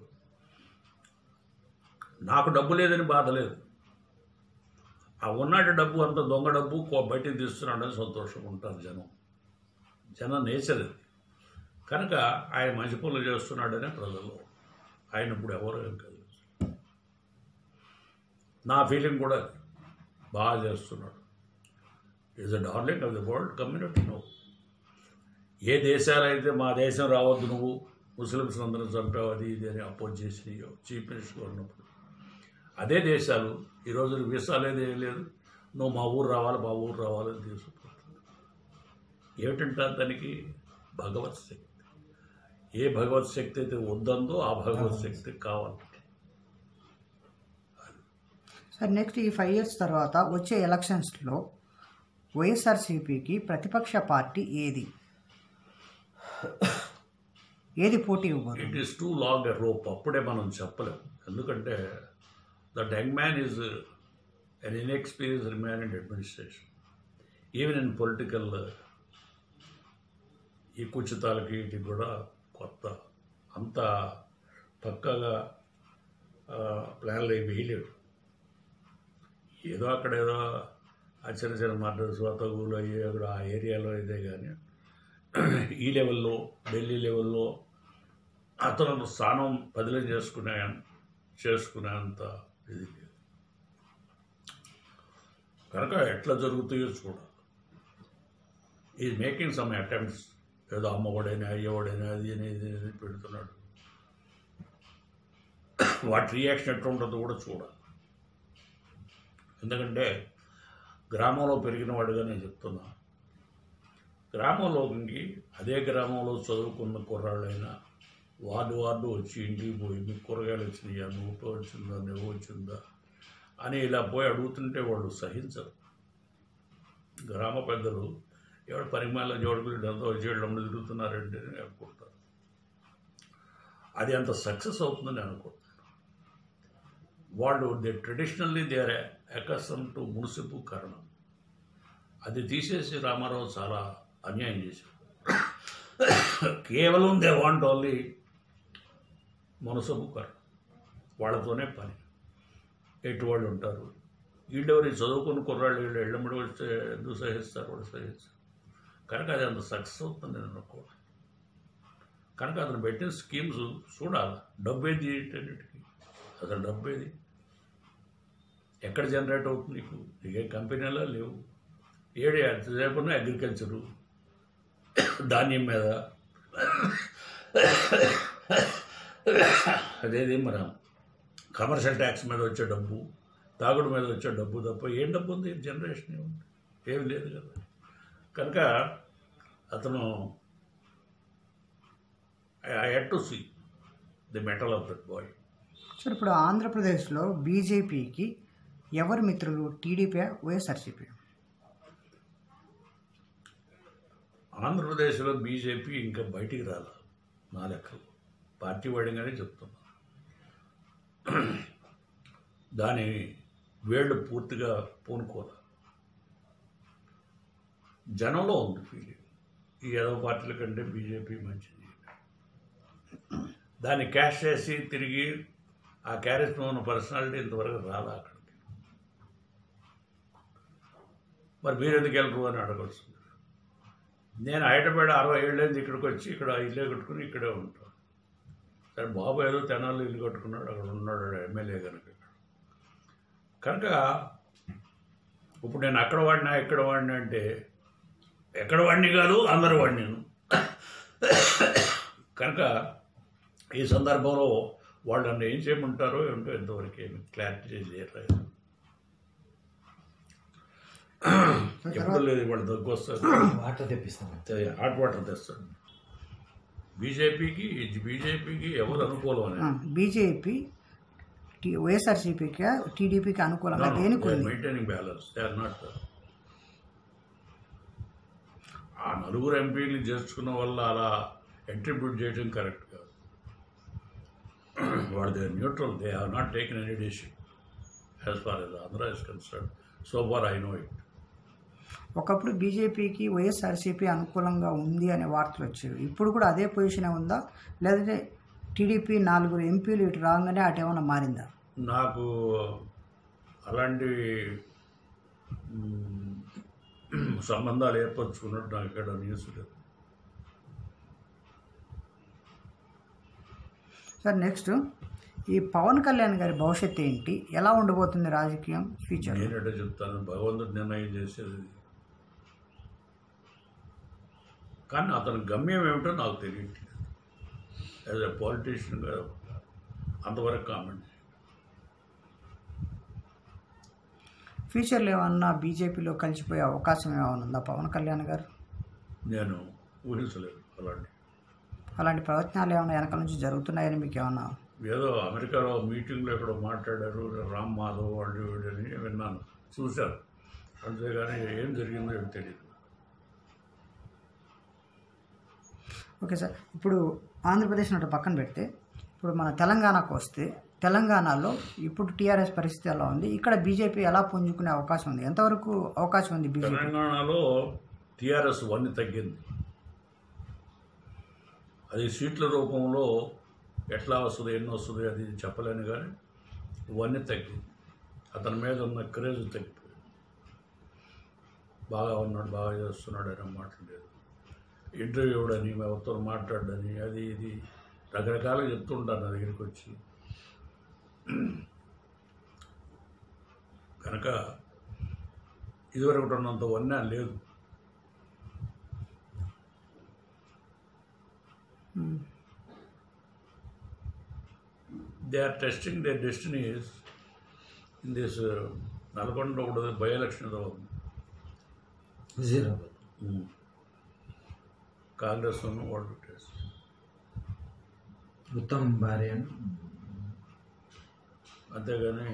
నాకు డబ్బు లేదని బాధ లేదు ఆ ఉన్నాటి డబ్బు అంత దొంగ డబ్బు కో- బయటికి తీస్తున్నాడని సంతోషంగా ఉంటారు జనం జనం నేచర్ ఇది కనుక ఆయన మంచి పనులు చేస్తున్నాడనే ప్రజలు ఆయన ఇప్పుడు ఎవరు ఏం కాదు నా ఫీలింగ్ కూడా అది. బాగా చేస్తున్నాడు is a darling of the world community no ఏ దేశాలైతే మా దేశం రావద్దు నువ్వు ముస్లిమ్స్ అందరూ చంపావు అది ఇది అని అపోజ్ చేసినాయో చీఫ్ మినిస్టర్ ఉన్నప్పుడు అదే దేశాలు ఈరోజు వీసా లేదు ఏం లేదు నువ్వు మా ఊరు రావాలి మా ఊరు రావాలని తీసుకుపోతుంది ఏమిటంటారు దానికి భగవత్ శక్తి ఏ భగవత్ శక్తి అయితే వద్దందో ఆ భగవత్ శక్తి కావాలి సార్ నెక్స్ట్ ఈ ఫైవ్ ఇయర్స్ తర్వాత వచ్చే ఎలక్షన్స్లో వైఎస్ఆర్సీపీకి ప్రతిపక్ష పార్టీ ఏది ఏది పోటీ ఇవ్వబోతుంది it is too long a rope అప్పుడే మనం చెప్పలేం ఎందుకంటే that young man is an inexperienced man in administration even in political ఈ కుచితాలకి వీటికి కూడా కొత్త అంత పక్కగా ప్లాన్లు ఏమి వేయలేడు ఏదో అక్కడ ఏదో ఆ చిన్న చిన్న మర్డర్స్ తగులు అయ్యి అక్కడ ఆ ఏరియాలో ఇదే కానీ ఈ లెవెల్లో ఢిల్లీ లెవెల్లో అతను స్థానం బదిలీ చేసుకునే చేసుకునేంత ఇది లేదు కనుక ఎట్లా జరుగుతాయో చూడాలి ఈ మేకింగ్ సమ్ అటెంప్ట్స్ ఏదో అమ్మఒడైనా అయ్యవాడైనా అది అని ఇది అని పెడుతున్నాడు వాటి రియాక్షన్ ఎట్లా ఉంటుందో కూడా చూడాలి ఎందుకంటే గ్రామంలో పెరిగిన వాడుగా నేను చెప్తున్నా గ్రామంలోకి అదే గ్రామంలో చదువుకున్న కుర్రాళ్ళైనా వార్డు వార్డు వచ్చి ఇంటికి పోయి మీకు కూరగాయలు వచ్చినాయా నువ్వు వచ్చిందా నువ్వు వచ్చిందా అని ఇలా పోయి అడుగుతుంటే వాళ్ళు సహించరు గ్రామ పెద్దలు ఎవడు పరిమాణ జోడుకులు అంతా వచ్చి వీళ్ళు అమ్మ తిరుగుతున్నారంటే అని అనుకుంటారు అది అంత సక్సెస్ అవుతుందని అనుకుంటున్నాను వాళ్ళు they traditionally they are accustom to మున్సిపు కరణం అది తీసేసి రామారావు చాలా అన్యాయం చేశారు కేవలం దే వాంట్ ఓన్లీ మునసబు కరణం వాళ్ళతోనే పని ఎటు వాళ్ళు ఉంటారు వీళ్ళెవరి చదువుకుని కుర్రాళ్ళు వీళ్ళు ఎళ్ళమ్మడి వస్తే ఎందుకు సహిస్తారు వాళ్ళు సహిస్తారు కనుక అది అంత సక్సెస్ అవుతుంది నేను అనుకోవడం కనుక అతను పెట్టిన స్కీమ్స్ చూడాలి డబ్బు ఏది వీటన్నిటికీ అసలు డబ్బు ఏది ఎక్కడ జనరేట్ అవుతుంది నీకు నీకే కంపెనీలో లేవు ఏడు ఎంతసేపు ఉన్న అగ్రికల్చరు ధాన్యం మీద అదేది మన కమర్షియల్ ట్యాక్స్ మీద వచ్చే డబ్బు తాగుడు మీద వచ్చే డబ్బు తప్ప ఏం డబ్బు ఉంది జనరేషన్ ఏముంది ఏమి లేదు కదా కనుక అతను I had to see the mettle of that boy sir ఇప్పుడు ఆంధ్రప్రదేశ్లో బీజేపీకి ఎవరు మిత్రులు టీడీపీ వైఎస్ఆర్సీపీ ఆంధ్రప్రదేశ్లో బీజేపీ ఇంకా బయటికి రాల నా లెక్కలు పార్టీ వైడంగానే చెప్తున్నా దాని వేళ్ళు పూర్తిగా పూనుకోల జనంలో ఉంది ఫీలింగ్ ఈ ఏదో పార్టీల కంటే బీజేపీ మంచిది దాన్ని క్యాష్ చేసి తిరిగి ఆ క్యారెక్టర్ ఉన్న పర్సనాలిటీ ఇంతవరకు రాలా అక్కడికి మరి మీరు ఎందుకు వెళ్ళరు అని అడగచ్చు నేను హైదరాబాద్ అరవై ఏళ్ళైంది ఇక్కడికి వచ్చి ఇక్కడ ఇల్లే కట్టుకుని ఇక్కడే ఉంటాను సరే బాబు ఏదో తెనాలి ఇల్లు కట్టుకున్నాడు అక్కడ ఉన్నాడు ఎమ్మెల్యే కనుక ఇక్కడ కనుక ఇప్పుడు నేను అక్కడ వాడినా ఇక్కడ వాడినా అంటే ఎక్కడ వాడిని కాదు అందరు వాడిని నేను కనుక ఈ సందర్భంలో వాళ్ళు నన్ను ఏం చేయమంటారో ఏంటో ఎంతవరకు ఏమి క్లారిటీ చేయలేదు ఎప్పుడు లేదు వాళ్ళు దగ్గు వస్తారు వాటర్ తెప్పిస్తాను హాట్ వాటర్ తెస్తాడు బీజేపీకి బీజేపీకి ఎవరు అనుకూలం అని బీజేపీ టీ వైఎస్ఆర్సీపీకి టీడీపీకి అనుకూలంగా దేనికి ఉంది maintaining balance they are not ఆ నలుగురు ఎంపీలు చేర్చుకున్న వల్ల అలా ఎంట్రిబ్యూట్ చేయడం కరెక్ట్ కాదు వాళ్ళు they neutral they have not taken any decision as far as Andhra is concern so far I know it ఒకప్పుడు బీజేపీకి వైఎస్ఆర్సీపీ అనుకూలంగా ఉంది అనే వార్తలు వచ్చేవి ఇప్పుడు కూడా అదే పొజిషనే ఉందా లేదంటే టీడీపీ నాలుగురు ఎంపీలు ఇటు రాగానే అటు ఏమైనా మారిందా నాకు అలాంటి మ్, సంబంధాలు ఏర్పరచుకున్నట్టు నాకు ఇక్కడ న్యూస్ లేదు సార్ నెక్స్ట్ ఈ పవన్ కళ్యాణ్ గారి భవిష్యత్తు ఏంటి ఎలా ఉండబోతుంది రాజకీయం ఫ్యూచర్ నేనంటే చెప్తాను భగవంతుడు నిర్ణయం చేసేది ఇది. కానీ అతని గమ్యం ఏమిటో నాకు తెలియట్లేదు యాజ్ ఎ పాలిటీషియన్గా అంతవరకు కామెంట్ ఫ్యూచర్లో ఏమన్నా బీజేపీలో కలిసిపోయే అవకాశం ఏమైనా ఉందా పవన్ కళ్యాణ్ గారు నేను ఊహించలేదు అలాంటి అలాంటి ప్రవచనాలు ఏమైనా వెనకాల నుంచి జరుగుతున్నాయని మీకు ఏమన్నా ఏదో అమెరికాలో మీటింగ్లో ఎక్కడో మాట్లాడారు రామ్ మాధవ్ వాళ్ళు వీళ్ళు అని విన్నాను చూశాను అంతేగాని ఏం జరిగిందో ఏం తెలియదు ఓకే సార్ ఇప్పుడు ఆంధ్రప్రదేశ్ ఒకటి పక్కన పెడితే ఇప్పుడు మన తెలంగాణకు వస్తే తెలంగాణలో ఇప్పుడు టీఆర్ఎస్ పరిస్థితి ఎలా ఉంది ఇక్కడ బీజేపీ ఎలా పుంజుకునే అవకాశం ఉంది ఎంతవరకు అవకాశం ఉంది బీజేపీ తెలంగాణలో టీఆర్ఎస్ వన్ తగ్గింది అది సీట్ల రూపంలో ఎట్లా వస్తుంది ఎన్ని వస్తుంది అది చెప్పలేను కానీ వన్ తగ్గింది అతని మీద ఉన్న క్రేజ్ తగ్గిపోయింది బాగా ఉన్నాడు బాగా చేస్తున్నాడు అనే మాటలు లేదు ఇంటర్వ్యూ ఇవ్వడని ఎవరితో మాట్లాడని అది ఇది రకరకాలుగా చెప్తుంటారు నా దగ్గరికి వచ్చి కనుక ఇదివరకు ఉన్నంత వన్నా లేదు hmm. They are testing their destinies in this Nalgonda కూడా బై ఎలక్షన్ ఏదో ఉంది హుజీరాబాద్ కాంగ్రెస్ ఉన్న వాళ్ళు టెస్ట్ ఉత్తమ్ భార్య అని అంతేగాని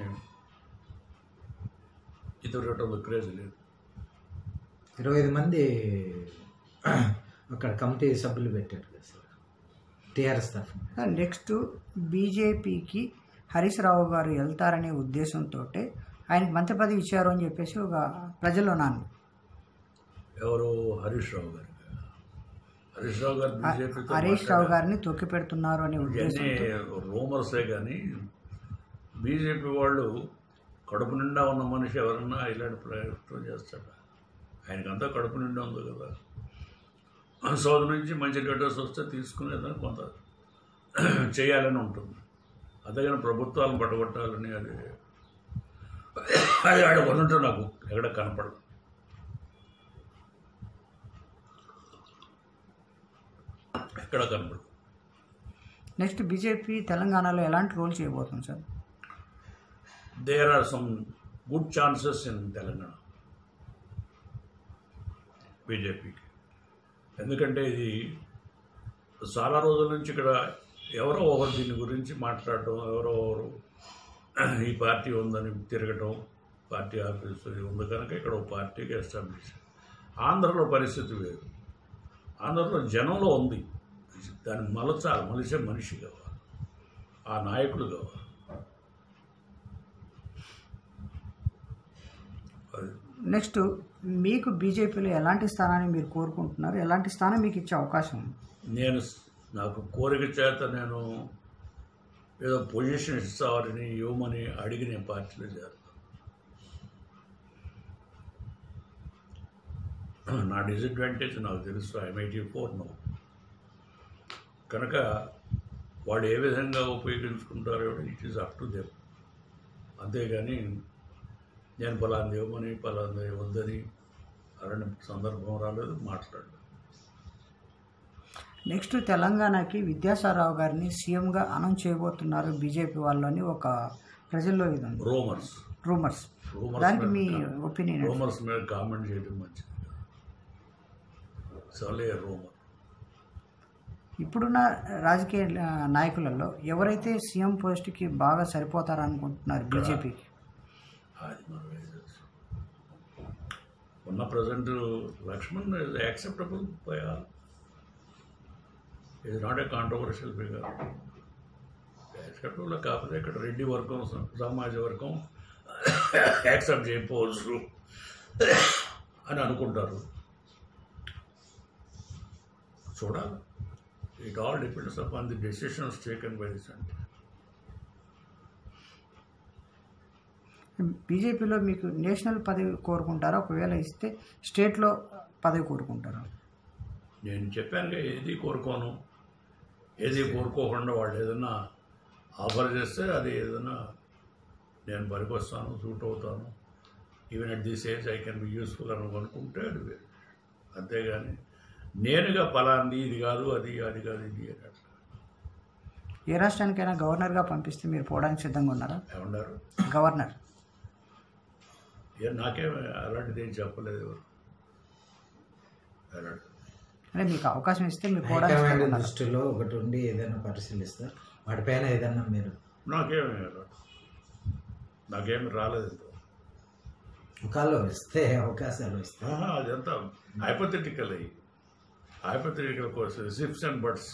ఇదివరకు క్రేజ్ లేదు ఇరవై ఐదు మంది అక్కడ కమిటీ సభ్యులు పెట్టారు కదా సార్ టీఆర్ఎస్ తరఫున నెక్స్ట్ బీజేపీకి హరీష్ రావు గారు వెళ్తారనే ఉద్దేశంతో ఆయనకి మంత్రి పదవి ఇచ్చారు అని చెప్పేసి ఒక ప్రజల్లో నాన్న ఎవరు హరీష్ రావు గారు హరీష్ రావు గారు బీజేపీతో హరీష్ రావు గారిని తొక్కి పెడుతున్నారు అనే ఇవన్నీ ఉద్దేశంతో రూమర్సే కానీ బీజేపీ వాళ్ళు కడుపు నిండా ఉన్న మనిషి ఎవరన్నా ఇలాంటి ప్రయత్నం చేస్తాడు ఆయనకంతా కడుపు నిండా ఉంది కదా సౌద్ నుంచి మంచి లెటర్స్ వస్తే తీసుకునేదని కొంత చేయాలని ఉంటుంది అంతేగాని ప్రభుత్వాలను పడగొట్టాలని అది అది ఆడ కొనుంటే నాకు ఎక్కడ కనపడదు ఎక్కడ కనపడదు నెక్స్ట్ బీజేపీ తెలంగాణలో ఎలాంటి రోల్ చేయబోతుంది sir there are some good chances in Telangana బీజేపీకి ఎందుకంటే ఇది చాలా రోజుల నుంచి ఇక్కడ ఎవరో ఒకరు దీని గురించి మాట్లాడటం ఎవరో ఒకరు ఈ పార్టీ ఉందని తిరగటం పార్టీ ఆఫీసు ఇది ఉంది కనుక ఇక్కడ ఒక పార్టీకి ఎస్టాబ్లిష్ ఆంధ్రలో పరిస్థితి వేరు ఆంధ్రలో జనంలో ఉంది దాన్ని మలచాలి మలిసే మనిషి కావాలి ఆ నాయకులు కావాలి అది నెక్స్ట్ మీకు బీజేపీలో ఎలాంటి స్థానాన్ని మీరు కోరుకుంటున్నారు ఎలాంటి స్థానం మీకు ఇచ్చే అవకాశం ఉంది నేను స్- నాకు కోరిక చేత నేను ఏదో పొజిషన్ ఇస్తామని ఇవ్వమని అడిగి నేను పార్టీలో చేరుతాను నా డిసడ్వాంటేజ్ నాకు తెలుసు ఐఎమ్ ఎయిటీ ఫోర్ నో కనుక వాళ్ళు ఏ విధంగా ఉపయోగించుకుంటారో it is up to them అంతేగాని నేను పలాంది ఇవ్వమని పలాంది వద్దని అలాంటి సందర్భం రాలేదు మాట్లాడలేదు నెక్స్ట్ తెలంగాణకి విద్యాసారావు గారిని సీఎంగా అనౌన్స్ చేయబోతున్నారు బీజేపీ వాళ్ళు అని ఒక ప్రజల్లో ఇది ఉంది రూమర్స్ రూమర్స్ రూమర్స్ దానికి మీ మీద ఒపీనియన్ రూమర్స్ మీద కామెంట్ చేయడం మంచిది సలే రూమర్ ఇప్పుడున్న రాజకీయ ఆ, నాయకులలో ఎవరైతే సీఎం పోస్ట్కి బాగా సరిపోతారనుకుంటున్నారు బీజేపీకి అది మనం ఏం తెలుసు ఉన్న present Laxman is acceptable by all ఇది not a controversial figure acceptable కాకపోతే ఇక్కడ రెడ్డి వర్గం స- సమాజ వర్గం యాక్సెప్ట్ చేయకపోవచ్చు అని అనుకుంటారు చూడాలి it all depends upon the decisions taken by the centre బీజేపీలో మీకు నేషనల్ పదవి కోరుకుంటారా ఒకవేళ ఇస్తే స్టేట్లో పదవి కోరుకుంటారా నేను చెప్పానుగా ఏది కోరుకోను ఏది కోరుకోకుండా వాళ్ళు ఏదైనా ఆఫర్ చేస్తే అది ఏదైనా నేను పనికొస్తాను సూట్ అవుతాను even at this age I can be useful అని అనుకుంటే అది వేరు. అంతేగాని నేనుగా పలాంది ఇది కాదు అది అది కాదు ఇది అని అట్లా ఏ రాష్ట్రానికైనా గవర్నర్గా పంపిస్తే మీరు పోవడానికి సిద్ధంగా ఉన్నారా ఏమన్నారు గవర్నర్ ఏ నాకేం అలాంటిది ఏం చెప్పలేదు ఎవరు అలాంటి అంటే మీకు అవకాశం ఇస్తే మీరు పోవడానికి హైకమాండ్ సిద్ధంగా ఉన్నారా? దృష్టిలో ఒకటి ఉండి ఏదైనా పరిశీలిస్తారు వాటిపైన ఏదైనా మీరు నాకేమి నాకేమి రాలేదు ఇంతవరకు. ముఖాల్లో ఇస్తే అవకాశాలు ఇస్తే ఆహా, అదంతా హైపోథెటికల్ అయ్యి హైపోథెటికల్ కోసం సిప్స్ అండ్ బట్స్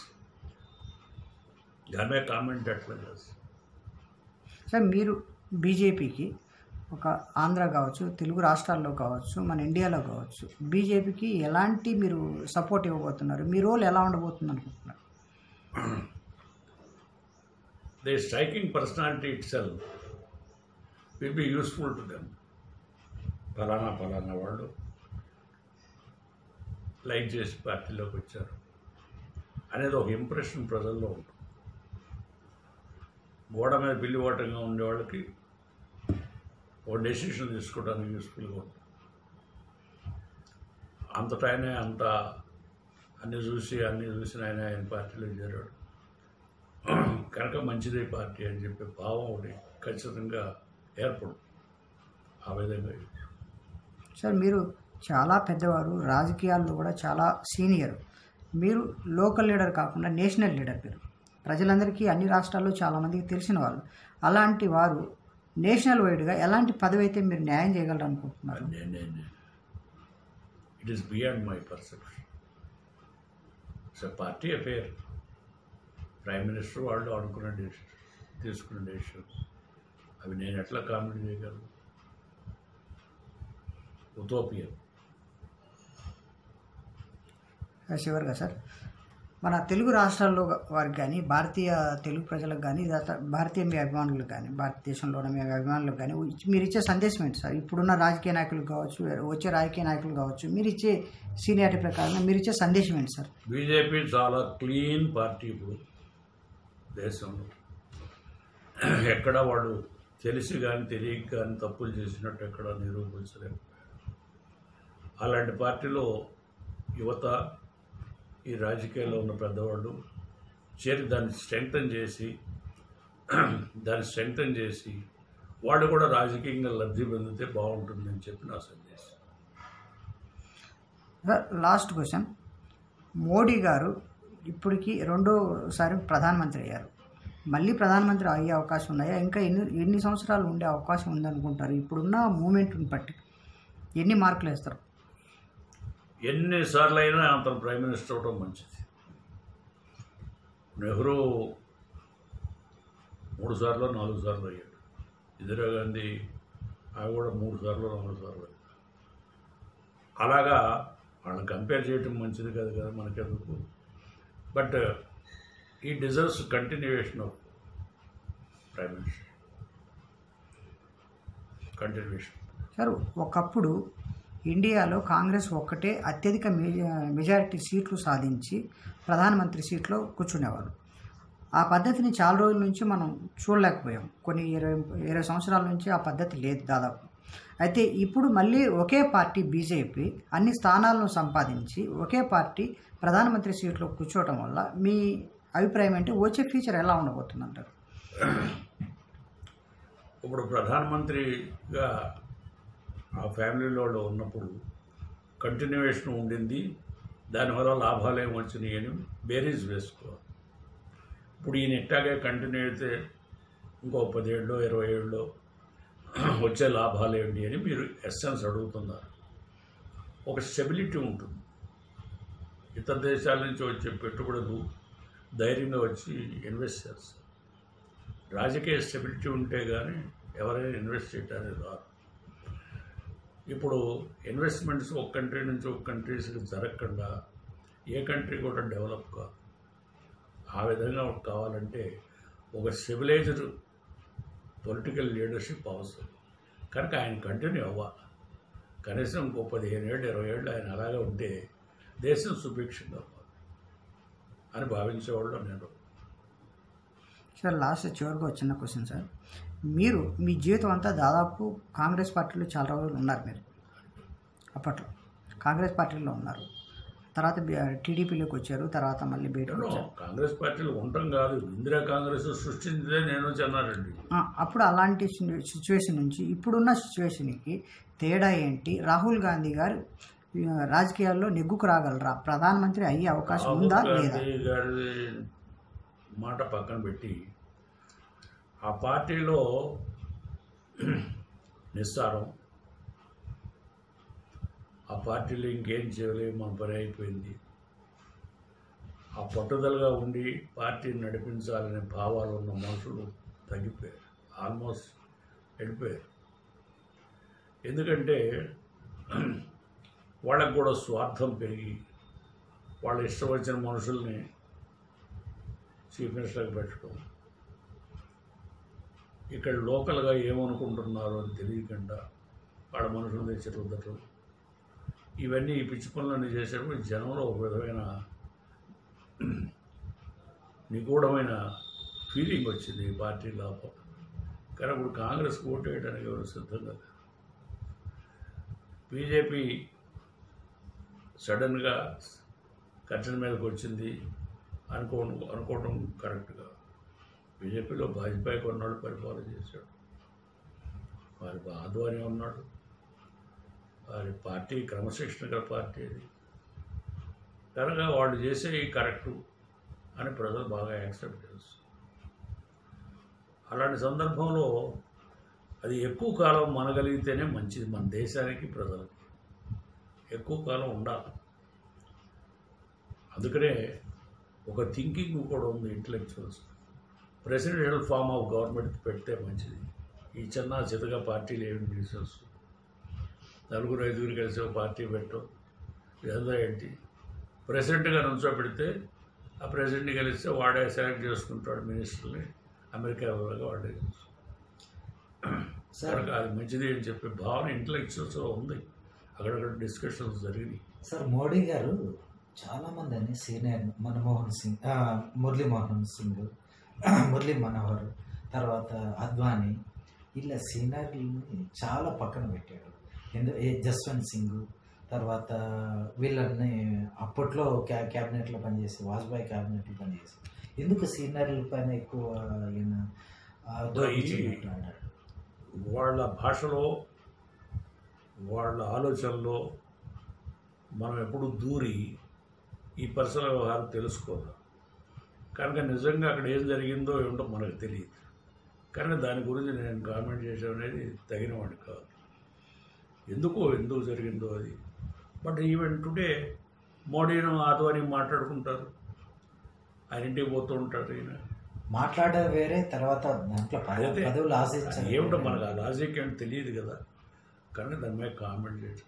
దాని మీద కామెంట్ అట్లా చేస్తాం సార్ మీరు బీజేపీకి ఒక ఆంధ్ర కావచ్చు తెలుగు రాష్ట్రాల్లో కావచ్చు మన ఇండియాలో కావచ్చు బీజేపీకి ఎలాంటి మీరు సపోర్ట్ ఇవ్వబోతున్నారు మీ రోల్ ఎలా ఉండబోతుంది అనుకుంటున్నారు they striking personality itself will be useful to them ఫలానా ఫలానా వాళ్ళు లైక్ చేసి పార్టీలోకి వచ్చారు అనేది ఒక ఇంప్రెషన్ ప్రజల్లో ఉంటుంది గోడ మీద పిల్లి ఓటంగా ఉండే వాళ్ళకి ఒక డెసిషన్ తీసుకోవడానికి యూస్ఫుల్గా ఉంటుంది అంతటా ఆయనే అంత అన్ని చూసి అన్ని చూసిన ఆయన ఆయన పార్టీలో చేరాడు కనుక మంచిదే పార్టీ అని చెప్పే భావం ఒకటి ఖచ్చితంగా ఏర్పడు ఆ విధంగా సార్ మీరు చాలా పెద్దవారు రాజకీయాల్లో కూడా చాలా సీనియర్ మీరు లోకల్ లీడర్ కాకుండా నేషనల్ లీడర్ మీరు ప్రజలందరికీ అన్ని రాష్ట్రాల్లో చాలామందికి తెలిసిన వాళ్ళు అలాంటి వారు నేషనల్ వైడ్గా ఎలాంటి పదవి అయితే మీరు న్యాయం చేయగలరు అనుకుంటున్నారు it is beyond my perception it's a party affair prime minister వాళ్ళు అనుకున్న డెసిషన్ తీసుకున్న డెసిషన్ అవి నేను ఎట్లా కామెంట్ చేయగలను ఉతోపియన్ చివరిగా సార్ మన తెలుగు రాష్ట్రాల్లో వారికి కానీ భారతీయ తెలుగు ప్రజలకు కానీ ఇదంతా భారతీయ మీ అభిమానులకు కానీ భారతదేశంలో ఉన్న మీ అభిమానులకు కానీ మీరు ఇచ్చే సందేశం ఏంటి సార్ ఇప్పుడున్న రాజకీయ నాయకులు కావచ్చు వచ్చే రాజకీయ నాయకులు కావచ్చు మీరు ఇచ్చే సీనియారిటీ ప్రకారం మీరు ఇచ్చే సందేశం ఏంటి సార్ బీజేపీ చాలా క్లీన్ పార్టీ ఇప్పుడు దేశంలో ఎక్కడ వాడు తెలిసి కానీ తెలియక కానీ తప్పులు చేసినట్టు ఎక్కడ నిరూపించలేము అలాంటి పార్టీలో యువత ఈ రాజకీయాల్లో ఉన్న పెద్దవాళ్ళు చేరి దాన్ని స్ట్రెంగ్తన్ చేసి దాన్ని స్ట్రెంగ్తన్ చేసి వాళ్ళు కూడా రాజకీయంగా లబ్ధి పొందితే బాగుంటుందని చెప్పి నా సందేశం సార్ లాస్ట్ క్వశ్చన్ మోడీ గారు ఇప్పటికి రెండోసారి ప్రధానమంత్రి అయ్యారు మళ్ళీ ప్రధానమంత్రి అయ్యే అవకాశం ఉన్నాయా ఇంకా ఎన్ని ఎన్ని సంవత్సరాలు ఉండే అవకాశం ఉందనుకుంటారు ఇప్పుడున్న మూమెంట్ని బట్టి ఎన్ని మార్కులు వేస్తారు ఎన్నిసార్లు అయినా అతను ప్రైమ్ మినిస్టర్ అవడం మంచిది నెహ్రూ మూడు సార్లు నాలుగు సార్లు అయ్యాడు ఇందిరాగాంధీ ఆమె కూడా మూడు సార్లు నాలుగు సార్లు అయ్యాడు అలాగా వాళ్ళని కంపేర్ చేయటం మంచిది కాదు కదా మనకెందుకు but he deserves continuation of prime minister continuation sir ఒకప్పుడు ఇండియాలో కాంగ్రెస్ ఒక్కటే అత్యధిక మెజా- మెజారిటీ సీట్లు సాధించి ప్రధానమంత్రి సీట్లో కూర్చునేవారు ఆ పద్ధతిని చాలా రోజుల నుంచి మనం చూడలేకపోయాం కొన్ని ఇరవై ఇరవై సంవత్సరాల నుంచి ఆ పద్ధతి లేదు దాదాపు అయితే ఇప్పుడు మళ్ళీ ఒకే పార్టీ బీజేపీ అన్ని స్థానాలను సంపాదించి ఒకే పార్టీ ప్రధానమంత్రి సీట్లో కూర్చోవటం వల్ల మీ అభిప్రాయం ఏంటి వచ్చే ఫ్యూచర్ ఎలా ఉండబోతుంది అంటారు ఇప్పుడు ప్రధానమంత్రిగా ఆ ఫ్యామిలీలో ఉన్నప్పుడు కంటిన్యూయేషన్ ఉండింది దానివల్ల లాభాలు ఏమి వచ్చినాయి అని బేరీజ్ వేసుకోవాలి ఇప్పుడు ఈయన ఇట్టాగే కంటిన్యూ అయితే ఇంకో పదేళ్ళు ఇరవై ఏళ్ళు వచ్చే లాభాలు ఏంటి అని మీరు ఎస్సెన్స్ అడుగుతున్నారు ఒక స్టెబిలిటీ ఉంటుంది ఇతర దేశాల నుంచి వచ్చే పెట్టుబడులు ధైర్యంగా వచ్చి ఇన్వెస్ట్ చేస్తారు రాజకీయ స్టెబిలిటీ ఉంటే కానీ ఎవరైనా ఇన్వెస్ట్ చేయడానికి రాదు ఇప్పుడు ఇన్వెస్ట్మెంట్స్ ఒక కంట్రీ నుంచి ఒక కంట్రీస్కి జరగకుండా ఏ కంట్రీ కూడా డెవలప్ కాదు ఆ విధంగా కావాలంటే ఒక సివిలైజ్డ్ పొలిటికల్ లీడర్షిప్ అవసరం కనుక ఆయన కంటిన్యూ అవ్వాలి కనీసం ఇంకో పదిహేను ఏళ్ళు ఇరవై ఏళ్ళు ఆయన అలాగే ఉంటే దేశం సుభిక్షంగా అవ్వాలి అని భావించేవాళ్ళు నేను సార్ లాస్ట్ చివరిగా ఒక చిన్న క్వశ్చన్ సార్ మీరు మీ జీవితం అంతా దాదాపు కాంగ్రెస్ పార్టీలో చాలా రోజులు ఉన్నారు మీరు అప్పట్లో కాంగ్రెస్ పార్టీలో ఉన్నారు తర్వాత బి- టీడీపీలోకి వచ్చారు తర్వాత మళ్ళీ బయటకు నేను వచ్చారు కాంగ్రెస్ పార్టీలో ఉండటం కాదు ఇందిరా కాంగ్రెస్ సృష్టించదే నేను చెన్నారెడ్డి ఆ, అప్పుడు అలాంటి సిచ్యువేషన్ నుంచి ఇప్పుడున్న సిచ్యువేషన్కి తేడా ఏంటి రాహుల్ గాంధీ గారు ఆ, రాజకీయాల్లో నెగ్గుకు రాగలరా ప్రధానమంత్రి అయ్యే అవకాశం ఉందా రాహుల్ లేదా గాంధీ గారి మాట పక్కన పెట్టి ఆ పార్టీలో నిస్సారం ఆ పార్టీలో ఇంకేం చేయలేము మన పని అయిపోయింది ఆ పట్టుదలగా ఉండి పార్టీని నడిపించాలనే భావాలు ఉన్న మనుషులు తగ్గిపోయారు ఆల్మోస్ట్ వెళ్ళిపోయారు ఎందుకంటే వాళ్ళకు కూడా స్వార్థం పెరిగి వాళ్ళ ఇష్టం వచ్చిన మనుషుల్ని చీఫ్ మినిస్టర్కి పెట్టడం ఇక్కడ లోకల్గా ఏమనుకుంటున్నారో అని తెలియకుండా వాళ్ళ మనుషులు తెచ్చి రుద్దటం ఇవన్నీ ఈ పిచ్చి పనులన్నీ చేసేటప్పుడు జనంలో ఒక విధమైన నిగూఢమైన ఫీలింగ్ వచ్చింది ఈ పార్టీ లోపల కానీ ఇప్పుడు కాంగ్రెస్ ఓటు వేయడానికి ఎవరు సిద్ధంగా లేరు. బీజేపీ సడన్గా కట్టెల మీదకి వచ్చింది అనుకో అనుకోవడం కరెక్ట్గా బీజేపీలో వాజ్పేయి కొన్నాడు పరిపాలన చేశాడు వారి ఆధ్వర్యం ఉన్నాడు వారి పార్టీ క్రమశిక్షణ గల పార్టీ అది కనుక వాళ్ళు చేసే కరెక్టు అని ప్రజలు బాగా యాక్సెప్ట్ చేస్తారు అలాంటి సందర్భంలో అది ఎక్కువ కాలం మనగలిగితేనే మంచిది మన దేశానికి ప్రజలకి ఎక్కువ కాలం ఉండాలి అందుకనే ఒక థింకింగ్ కూడా ఉంది intellectuals presidential form of government పెడితే మంచిది ఈ చిన్న చితగా పార్టీలు ఏమి న్యూసెన్స్ నలుగురు ఐదుగురు కలిసి ఒక పార్టీ పెట్టు ఇదంతా ఏంటి ప్రెసిడెంట్గా నుంచోబెడితే ఆ ప్రెసిడెంట్ని కలిస్తే వాడే సెలెక్ట్ చేసుకుంటాడు మినిస్టర్ని అమెరికా లాగా వాడే సార్ కనుక అది మంచిది అని చెప్పే భావన ఇంటలెక్చువల్స్లో ఉంది అక్కడక్కడ డిస్కషన్స్ జరిగినాయి సార్ మోడీ గారు చాలా మందిని సీనియర్ మన్మోహన్ సింగ్ ఆ, మురళీ మోహన్ సింగ్ మురళీ మనోహర్ తర్వాత అద్వానీ ఇలా సీనియర్లని చాలా పక్కన పెట్టాడు ఎందు ఏ జస్వంత్ సింగ్ తర్వాత వీళ్ళని అప్పట్లో క్యా క్యాబినెట్లో పనిచేసి వాజ్పేయి క్యాబినెట్లో పనిచేసి ఎందుకు సీనియర్ల పైన ఎక్కువ ఈయన ఆ, దోపించినట్టు అంటాడు వాళ్ళ భాషలో వాళ్ళ ఆలోచనలో మనం ఎప్పుడు దూరి ఈ పర్సనల్ వ్యవహారం తెలుసుకోవాలి కనుక నిజంగా అక్కడ ఏం జరిగిందో ఏమిటో మనకు తెలియదు కానీ దాని గురించి నేను కామెంట్ చేయడం అనేది తగిన వాడిని కాదు ఎందుకో ఎందుకు జరిగిందో అది బట్ ఈవెన్ టుడే మోడీను ఆధ్వర్యం మాట్లాడుకుంటారు ఆయన ఇంటికి పోతూ ఉంటారు ఈయన మాట్లాడేది వేరే తర్వాత దాంట్లో పద- అదే. పదవులు అది ఆశించారు ఏమిటో మనకు ఆ లాజిక్ ఏంటి తెలియదు కదా కానీ దాని మీద కామెంట్ చేయడం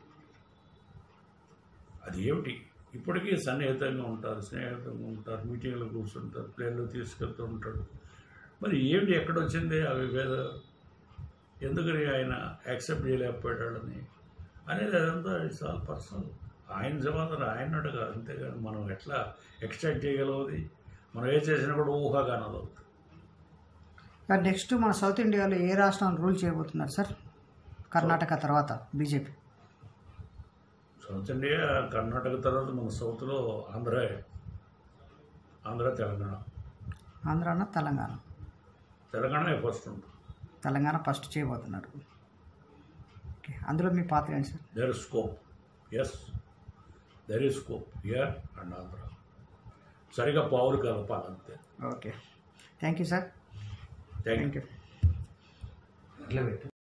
అది ఏమిటి ఇప్పటికీ సన్నిహితంగా ఉంటారు స్నేహితంగా ఉంటారు మీటింగ్లో కూర్చుంటారు ప్లేన్లో తీసుకెళ్తూ ఉంటాడు మరి ఏమిటి ఎక్కడొచ్చింది ఆ విభేదం ఎందుకని ఆయన యాక్సెప్ట్ చేయలేకపోయాడని అనేది అదంతా ఇట్స్ ఆల్ పర్సనల్ ఆయన జవాబు ఆయన అడగా అంతేగాని మనం ఎట్లా ఎక్స్ట్రాక్ట్ చేయగలవది మనం ఏ చేసినా కూడా ఊహాగానాలు సార్ నెక్స్ట్ మన సౌత్ ఇండియాలో ఏ రాష్ట్రం రూల్ చేయబోతున్నారు సార్ కర్ణాటక తర్వాత బీజేపీ సౌత్ ఇండియా కర్ణాటక తర్వాత మన సౌత్లో ఆంధ్ర ఆంధ్ర తెలంగాణ ఆంధ్రాన తెలంగాణ తెలంగాణ ఫస్ట్ ఉంటుంది తెలంగాణ ఫస్ట్ చేయబోతున్నారు ఓకే అందులో మీ పాత్ర ఏంటి sir there is scope yes there is scope here and Andhra సరిగా పావులు కలపాలంతే okay thank you sir thank you thank you అట్లా పెట్టు